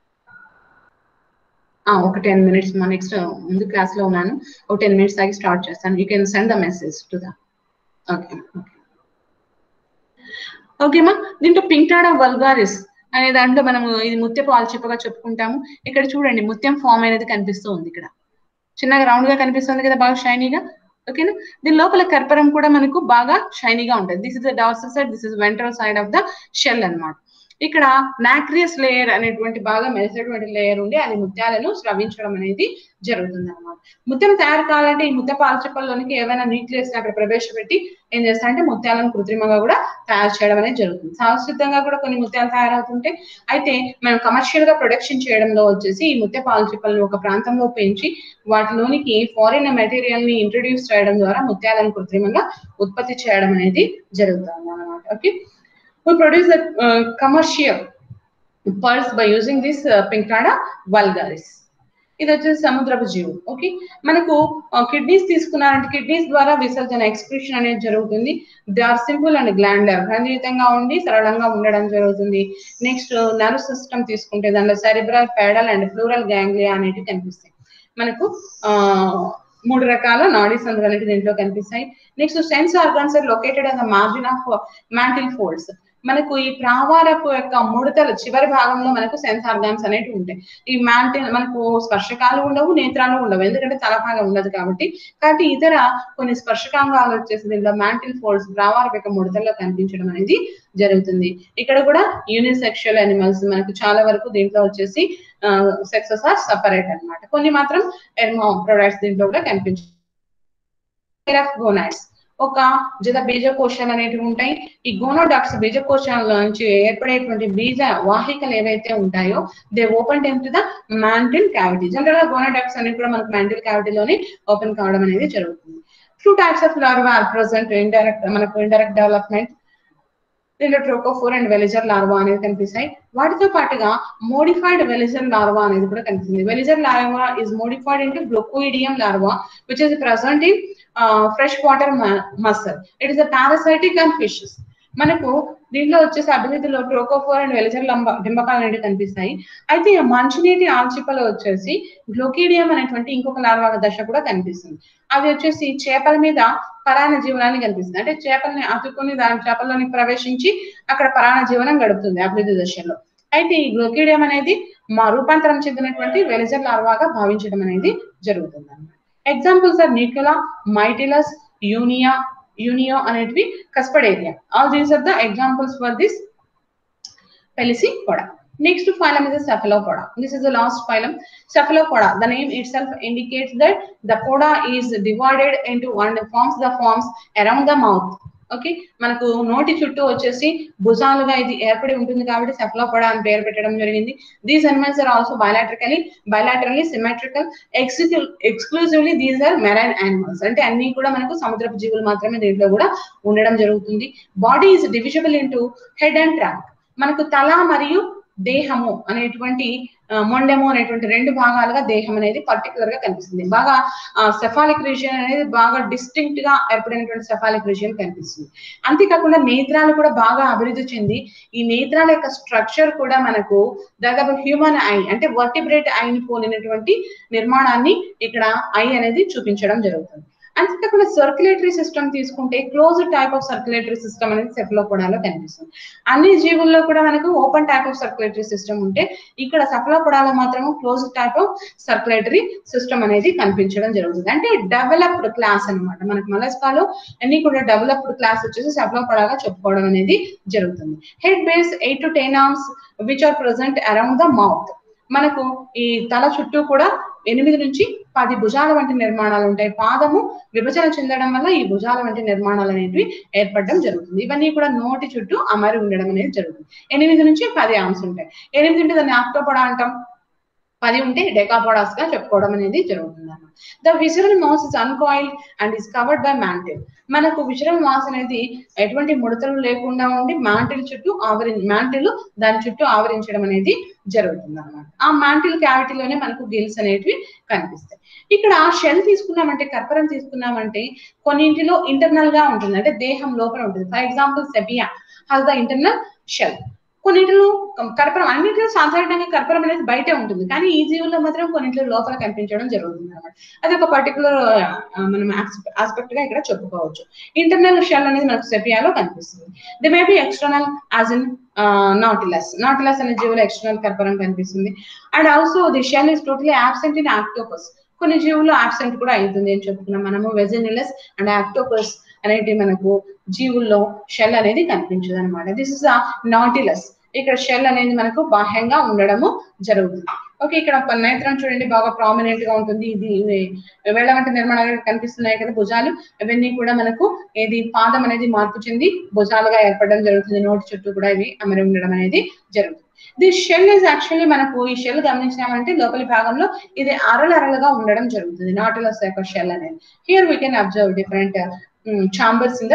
ఆ, ఒక టెన్ మినిట్స్ మా నెక్స్ట్ ముందు క్లాస్ లో ఉన్నాను ఒక టెన్ మినిట్స్ ఆగి స్టార్ట్ చేస్తాను you can send the message to the okay okay ఓకేమా దీంట్లో పింటాడా వల్గారిస్ అనే దాంట్లో మనము ఇది ముత్యపు ఆల్చిప్పగా చెప్పుకుంటాము ఇక్కడ చూడండి ముత్యం ఫామ్ అనేది కనిపిస్తూ ఉంది ఇక్కడ చిన్నగా రౌండ్ గా కనిపిస్తుంది కదా బాగా షైనీగా ఓకేనా దీని లోపల కర్పరం కూడా మనకు బాగా షైనీగా ఉంటుంది this is the dorsal side this is ventral side of the shell అన్నమాట ఇక్కడ నాక్రియస్ లేయర్ అనేటువంటి బాగా మెరిసేటువంటి లేయర్ ఉండి అది ముత్యాలను స్రవించడం అనేది జరుగుతుంది అనమాట ముత్యం తయారు కావాలంటే ఈ ముత్య పాల్చిప్పల్లోనికి ఏమైనా న్యూక్లియస్ అక్కడ ప్రవేశపెట్టి ఏం చేస్తారంటే ముత్యాలను కృత్రిమంగా కూడా తయారు చేయడం అనేది జరుగుతుంది శాశ్వతంగా కూడా కొన్ని ముత్యాలు తయారవుతుంటే అయితే మనం కమర్షియల్ గా ప్రొడక్షన్ చేయడంలో వచ్చేసి ఈ ముత్య పాల్చిప్పలను ఒక ప్రాంతంలో పెంచి వాటిలోనికి ఫారిన్ మెటీరియల్ ని ఇంట్రడ్యూస్ చేయడం ద్వారా ముత్యాలను కృత్రిమంగా ఉత్పత్తి చేయడం అనేది జరుగుతుంది అనమాట okay we produce the uh, commercial pearls by using this uh, pinctada vulgaris ఇది వచ్చేసి సముద్రపు జీవులు ఓకే మనకు కిడ్నీస్ తీసుకున్నారంటే కిడ్నీస్ ద్వారా విసర్జన ఎక్స్క్రిషన్ అనేది జరుగుతుంది they are simple and glandular ఖండితంగా ఉండి సరళంగా ఉండడం జరుగుతుంది నెక్స్ట్ నర్వ్ సిస్టమ్ తీసుకుంటే దాంట్లో cerebral pedal and pleural ganglia అనేవి కనిపిస్తాయి మనకు ఆ మూడు రకాల నాడీ సందులు అనేవి దీంట్లో కనిపిస్తాయి next sense organs are located on the margin of mantle folds మనకు ఈ ప్రావారపు యొక్క ముడతలు చివరి భాగంలో మనకు సెన్స్ ఆర్గాన్స్ అనేవి ఉంటాయి ఈ మ్యాంటిల్ మనకు స్పర్శకాలు ఉండవు నేత్రాలు ఉండవు ఎందుకంటే తలభాగం ఉండదు కాబట్టి కాబట్టి ఇతర కొన్ని స్పర్శకాంగాలు వచ్చేసి దీనిలో మ్యాంటిల్ ఫోల్డ్స్ ప్రావారపు యొక్క ముడతల్లో కనిపించడం అనేది జరుగుతుంది ఇక్కడ కూడా యూనిసెక్షువల్ అనిమల్స్ మనకు చాలా వరకు దీంట్లో వచ్చేసి సెక్సెస్ ఆర్ సపరేట్ అన్నమాట కొన్ని మాత్రం ఎర్మో ప్రొడక్ట్స్ దీంట్లో కూడా కనిపించాయి గోనాడ్స్ ఒక జత బీజకోశాలు అనేటివి ఉంటాయి ఈ గోనోడాక్స్ బీజకోశాల నుంచి ఏర్పడేటువంటి బీజ వాహికలు ఏవైతే ఉంటాయో they open into the mantle cavity general గా గోనోడాక్స్ అనేది కూడా మనకు మ్యాంటిల్ క్యావిటీలోనే ఓపెన్ కావడం అనేది జరుగుతుంది two types of larva are present indirect మనకు ఇండైరెక్ట్ డెవలప్మెంట్ దీంట్లో ట్రోకోఫోర్ అండ్ వెలిజర్ లార్వా అనేది కనిపిస్తాయి వాటితో పాటుగా మోడిఫైడ్ వెలిజర్ లార్వా అనేది కూడా కనిపిస్తుంది veliger larva is modified into glochidium larva which is present in fresh water mussel it is a parasitic and fishes మనకు దీంట్లో వచ్చేసి అభివృద్ధిలో ట్రోకోఫోర్ అండ్ వెలిజర్ లంబ డింబకాలు అనేవి కనిపిస్తాయి అయితే ఈ మంచినీటి ఆల్చిప్పలో వచ్చేసి గ్లోకీడియం అనేటువంటి ఇంకొక లార్వా దశ కూడా కనిపిస్తుంది అది వచ్చేసి చేపల మీద పరాణ జీవనాన్ని కనిపిస్తుంది అంటే చేపల్ని అతుక్కుని దాని చేపల్లోని ప్రవేశించి అక్కడ పరాణ జీవనం గడుపుతుంది అభివృద్ధి దశలో అయితే ఈ గ్లోకీడియం అనేది మా రూపాంతరం చెందినటువంటి వెలిజర్ లార్వాగా భావించడం అనేది జరుగుతుంది అన్నమాట ఎగ్జాంపుల్స్ ఆర్ న్యూక్యులా మైటిలస్ యూనియా యూనియో అనేటివి cuspidaria all these are the examples for this Pelicopoda. Next phylum is the Cephalopoda. This is the last phylum. Cephalopoda. The name itself indicates that the poda is divided into and forms the forms around the mouth. Okay మనకు నోటి చుట్టూ వచ్చేసి భుజాలుగా ఇది ఏర్పడి ఉంటుంది కాబట్టి Cephalopoda అని పేరు పెట్టడం జరిగింది these animals are also bilaterally bilaterally symmetrical exclu exclusively these are marine animals అంటే అన్ని కూడా మనకు సముద్రపు జీవులు మాత్రమే దీంట్లో కూడా ఉండడం జరుగుతుంది body is divisible into head and trunk మనకు తల మరియు దేహము అనేటువంటి మొండెము అనేటువంటి రెండు భాగాలుగా దేహం అనేది పర్టికులర్ గా కనిపిస్తుంది బాగా సెఫాలిక్ రీజియన్ అనేది బాగా డిస్టింక్ట్ గా ఏర్పడినటువంటి సెఫాలిక్ రీజియన్ కనిపిస్తుంది అంతేకాకుండా నేత్రాలు కూడా బాగా అభివృద్ధి చెంది ఈ నేత్రాల యొక్క స్ట్రక్చర్ కూడా మనకు దాదాపు హ్యూమన్ ఐ అంటే వర్టిబ్రేట్ ఐని పోలినటువంటి నిర్మాణాన్ని ఇక్కడ ఐ అనేది చూపించడం జరుగుతుంది అంతేకాకుండా సర్క్యులేటరీ సిస్టమ్ తీసుకుంటే close type of circulatory system అనేది సెఫలోపొడాలో కనిపిస్తుంది అన్ని జీవుల్లో కూడా మనకు open type of circulatory system ఉంటే ఇక్కడ సెఫలోపొడాలో మాత్రం close type of circulatory system అనేది కనిపించడం జరుగుతుంది అంటే డెవలప్డ్ క్లాస్ అన్నమాట మనకు మలస్కాలో అన్ని కూడా డెవలప్డ్ క్లాస్ వచ్చేసి సెఫలోపొడాగా చెప్పుకోవడం అనేది జరుగుతుంది head bears eight to ten arms which are present around the mouth మనకు ఈ తల చుట్టూ కూడా ఎనిమిది నుంచి పది భుజాల వంటి నిర్మాణాలు ఉంటాయి పాదము విభజన చెందడం వల్ల ఈ భుజాల వంటి నిర్మాణాలు అనేవి ఏర్పడడం జరుగుతుంది ఇవన్నీ కూడా నోటి చుట్టూ అమరి ఉండడం అనేది జరుగుతుంది ఎనిమిది నుంచి పది ఆమ్స్ ఉంటాయి ఎనిమిది ఉంటే దాన్ని ఆక్టోపడా అంటాం పది ఉంటే డెకాపోడాస్ గా చెప్పుకోవడం అనేది జరుగుతుంది అన్నమాట the visceral mass is uncoiled and is covered by mantle మనకు విజరల్ మాస్ అనేది ఎటువంటి ముడతలు లేకుండా ఉండి మ్యాంటిల్ చుట్టూ ఆవరి మ్యాంటిల్ దాని చుట్టూ ఆవరించడం అనేది జరుగుతుంది అనమాట ఆ మ్యాంటిల్ క్యావిటీలోనే మనకు గిల్స్ అనేటివి కనిపిస్తాయి ఇక్కడ షెల్ తీసుకున్నామంటే కర్పరం తీసుకున్నామంటే కొన్నింటిలో ఇంటర్నల్ గా ఉంటుంది అంటే దేహం లోపల ఉంటుంది for example sepia has the internal shell కొన్నింటిలో కర్పరం అన్నింటిలో సాధారణంగా కర్పరం అనేది బయటే ఉంటుంది కానీ ఈ జీవుల్లో మాత్రం కొన్నింటిలో లోపల కనిపించడం జరుగుతుంది అనమాట అది ఒక పర్టికులర్ మనం ఆస్పెక్ట్ గా ఇక్కడ చెప్పుకోవచ్చు ఇంటర్నల్ షెల్ అనేది మనకు సెపియాలో కనిపిస్తుంది they may be external as in nautilus nautilus అనే జీవులో ఎక్స్టర్నల్ కర్పరం కనిపిస్తుంది and also the shell is totally absent in octopus కొన్ని జీవులు ఆబ్సెంట్ కూడా అవుతుంది అని చెప్పుకున్నాం మనము వెజినిలస్ అండ్ ఆక్టోపస్ అనేటి మనకు జీవుల్లో షెల్ అనేది కనిపించదు అనమాట దిస్ ఇస్ నాటిలస్ ఇక్కడ షెల్ అనేది మనకు బాహ్యంగా ఉండడము జరుగుతుంది ఓకే ఇక్కడ నేత్రం చూడండి బాగా ప్రామినెంట్ గా ఉంటుంది ఇది వేళ్ల వంటి నిర్మాణాలు కనిపిస్తున్నాయి కదా భుజాలు ఇవన్నీ కూడా మనకు ఏది పాదం అనేది మార్పు చెంది భుజాలుగా ఏర్పడడం జరుగుతుంది నోటి చుట్టూ కూడా ఇవి అమరి ఉండడం అనేది జరుగుతుంది ది షెల్ ఇస్ యాక్చువల్లీ మనకు ఈ షెల్ గమనించామంటే లోపలి భాగంలో ఇది అరలు అరలుగా ఉండడం జరుగుతుంది నాటులస్ యొక్క షెల్ అనేది here we can observe different chambers in the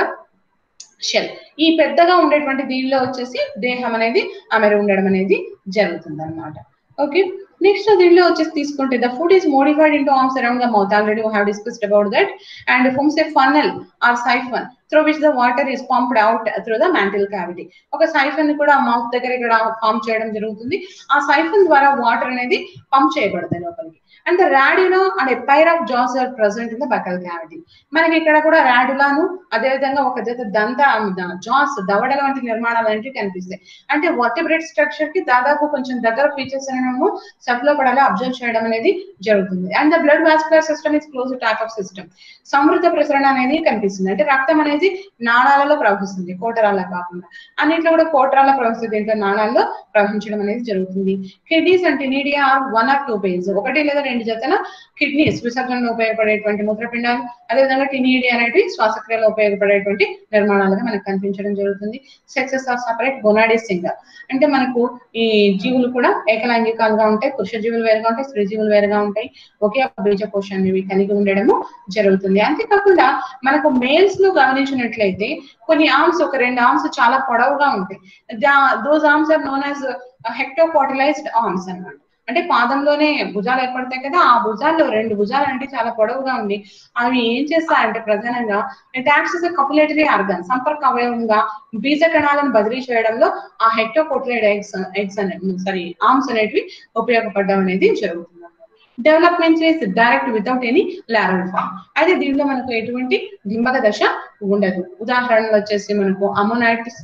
shell ఈ పెద్దగా ఉండేటువంటి దీనిలో వచ్చేసి దేహం అనేది అమరి ఉండడం అనేది జరుగుతుంది అనమాట ఓకే నెక్స్ట్ దీనిలో వచ్చేసి తీసుకుంటే the foot is modified into arms around the mouth already we have discussed about that and forms a funnel or siphon through which the water is pumped out through the mantle cavity ఒక siphon కూడా mouth దగ్గర ఇక్కడ pump చేయడం జరుగుతుంది ఆ siphon ద్వారా water అనేది pump చేయబడుతుంది లోపలికి and the radula and a pair of jaws are present in the buccal cavity మనకి ఇక్కడ కూడా రాడ్యులాను అదేవిధంగా ఒక జత దంత జాస్ దవడల వంటి నిర్మాణాలు అనేవి కనిపిస్తాయి అంటే వర్టిబ్రేట్ స్ట్రక్చర్ కి దాదాపు కొంచెం దగ్గర ఫీచర్స్ అనేమో సఫ్లోపడాలో అబ్జర్వ్ చేయడం అనేది జరుగుతుంది and the blood vascular system is close type of system సమృద్ధ ప్రసరణ అనేది కనిపిస్తుంది అంటే రక్తం అనేది నాళాలలో ప్రవహిస్తుంది కోటరాల కాకుండా అన్నిట్లో కూడా కోటరాల ప్రవహిస్తుంది దీంట్లో నాళాల్లో ప్రవహించడం అనేది జరుగుతుంది kidneys and ctenidia are one or two pairs ఒకటి లేదా రెండు జతల కిడ్నీస్ విసర్జనలో ఉపయోగపడేటువంటి మూత్రపిండాలు అదేవిధంగా టినీడియా అనేవి శ్వాసక్రియలో ఉపయోగపడేటువంటి నిర్మాణాలుగా మనకు కనిపించడం జరుగుతుంది sexes are separate gonad is single అంటే మనకు ఈ జీవులు కూడా ఏకలైంగికాలుగా ఉంటాయి పురుష జీవులు వేరుగా ఉంటాయి స్త్రీ జీవులు వేరుగా ఉంటాయి ఒకే బీజ పోషణ కలిగి ఉండడము జరుగుతుంది అంతేకాకుండా మనకు మేల్స్ లో గమనించినట్లయితే కొన్ని ఆర్మ్స్ ఒక రెండు ఆర్మ్స్ చాలా పొడవుగా ఉంటాయి those arms are known as hectocotylized arms అన్నమాట అంటే పాదంలోనే భుజాలు ఏర్పడతాయి కదా ఆ భుజాల్లో రెండు భుజాలు అంటే చాలా పొడవుగా ఉంది అవి ఏం చేస్తాయంటే ప్రధానంగా ట్యాక్స్ కపులేటరీ ఆర్గన్ సంపర్క అవయవంగా బీజ కణాలను బదిలీ చేయడంలో ఆ హెక్టోపోటిలైడ్ ఎగ్స్ ఎగ్స్ అనే సారీ ఆర్మ్స్ అనేటివి ఉపయోగపడడం అనేది జరుగుతుంది development is direct without any larval form అయితే దీంట్లో మనకు ఎటువంటి డింబక దశ ఉండదు ఉదాహరణలు వచ్చేసి మనకు అమోనైటిస్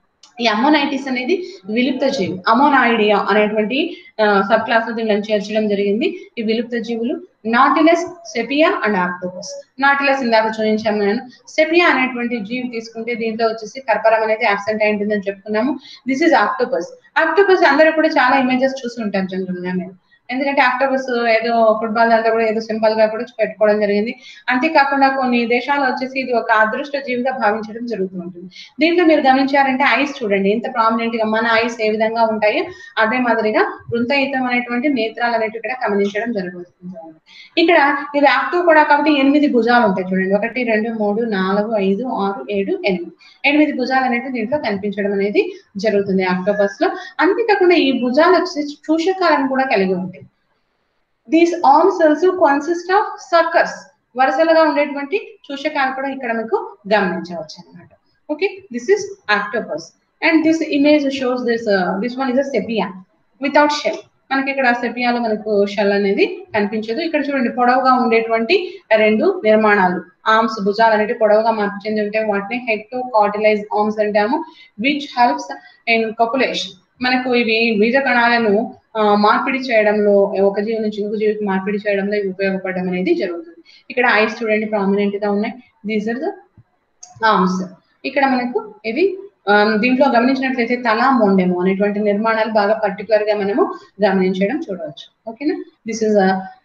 ఈ అమోనైటిస్ అనేది విలుప్త జీవి అమోనాయిడియా అనేటువంటి సబ్ క్లాస్ దీనిలో చేర్చడం జరిగింది ఈ విలుప్త జీవులు nautilus sepia and octopus nautilus ఇందాక చూపించాము నేను సెపియా అనేటువంటి జీవి తీసుకుంటే దీంట్లో వచ్చేసి కర్పరం అనేది యాబ్సెంట్ అయి ఉంటుందని చెప్పుకున్నాము దిస్ ఇస్ ఆక్టోపస్ ఆక్టోపస్ అందరూ కూడా చాలా ఇమేజెస్ చూసి ఉంటారు జనరల్ గా మీరు ఎందుకంటే ఆక్టోబస్ ఏదో ఫుట్బాల్ దాంట్లో కూడా ఏదో సింబల్ గా కూడా పెట్టుకోవడం జరిగింది అంతేకాకుండా కొన్ని దేశాలు వచ్చేసి ఇది ఒక అదృష్ట జీవిగా భావించడం జరుగుతూ ఉంటుంది దీంట్లో మీరు గమనించారంటే ఐస్ చూడండి ఎంత ప్రామినెంట్ గా మన ఐస్ ఏ విధంగా ఉంటాయో అదే మాదిరిగా వృంతయుతం అనేటువంటి నేత్రాలు అనేవి ఇక్కడ గమనించడం జరుగుతుంది ఇక్కడ ఇది ఆక్టో కూడా కాబట్టి ఎనిమిది భుజాలు ఉంటాయి చూడండి ఒకటి రెండు మూడు నాలుగు ఐదు ఆరు ఏడు ఎనిమిది ఎనిమిది భుజాలు అనేవి దీంట్లో కనిపించడం అనేది జరుగుతుంది ఆక్టోపస్ లో అంతేకాకుండా ఈ భుజాలు వచ్చేసి చూషకాలను కూడా కలిగి ఉంటాయి these arms also consist of suckers వరుసలుగా ఉండేటువంటి చూషకాలు కూడా ఇక్కడ మీకు గమనించవచ్చు అనమాట okay this is octopus and this image shows this this one is a sepia without shell మనకి ఇక్కడ సెపియాలో మనకు షెల్ అనేది కనిపించదు ఇక్కడ చూడండి పొడవుగా ఉండేటువంటి రెండు నిర్మాణాలు ఆర్మ్స్ భుజాలు అనేవి పొడవుగా మార్పు చెంది ఉంటే వాటిని హెక్టో కార్టిలైజ్ ఆర్మ్స్ అంటాము విచ్ హెల్ప్స్ ఇన్ కపులేషన్ మనకు ఇవి బీజ కణాలను మార్పిడి చేయడంలో ఒక జీవి నుంచి ఇంకొక జీవికి మార్పిడి చేయడంలో ఇవి ఉపయోగపడడం అనేది జరుగుతుంది ఇక్కడ ఐస్ చూడండి ప్రామినెంట్ గా ఉన్నాయి దీస్ ఆర్ ద ఆర్మ్స్ ఇక్కడ మనకు ఇవి దీంట్లో గమనించినట్లయితే తల మొండెము అనేటువంటి నిర్మాణాలు బాగా పర్టికులర్ గా మనము గమనించడం చూడవచ్చు ఓకేనా this is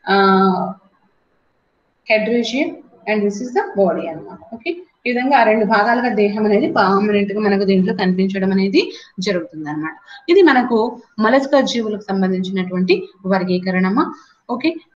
head region and this is the body అనమాట ఓకే ఈ విధంగా ఆ రెండు భాగాలుగా దేహం అనేది పర్మనెంట్ గా మనకు దీంట్లో కనిపించడం అనేది జరుగుతుంది అనమాట ఇది మనకు మలస్క జీవులకు సంబంధించినటువంటి వర్గీకరణమా ఓకే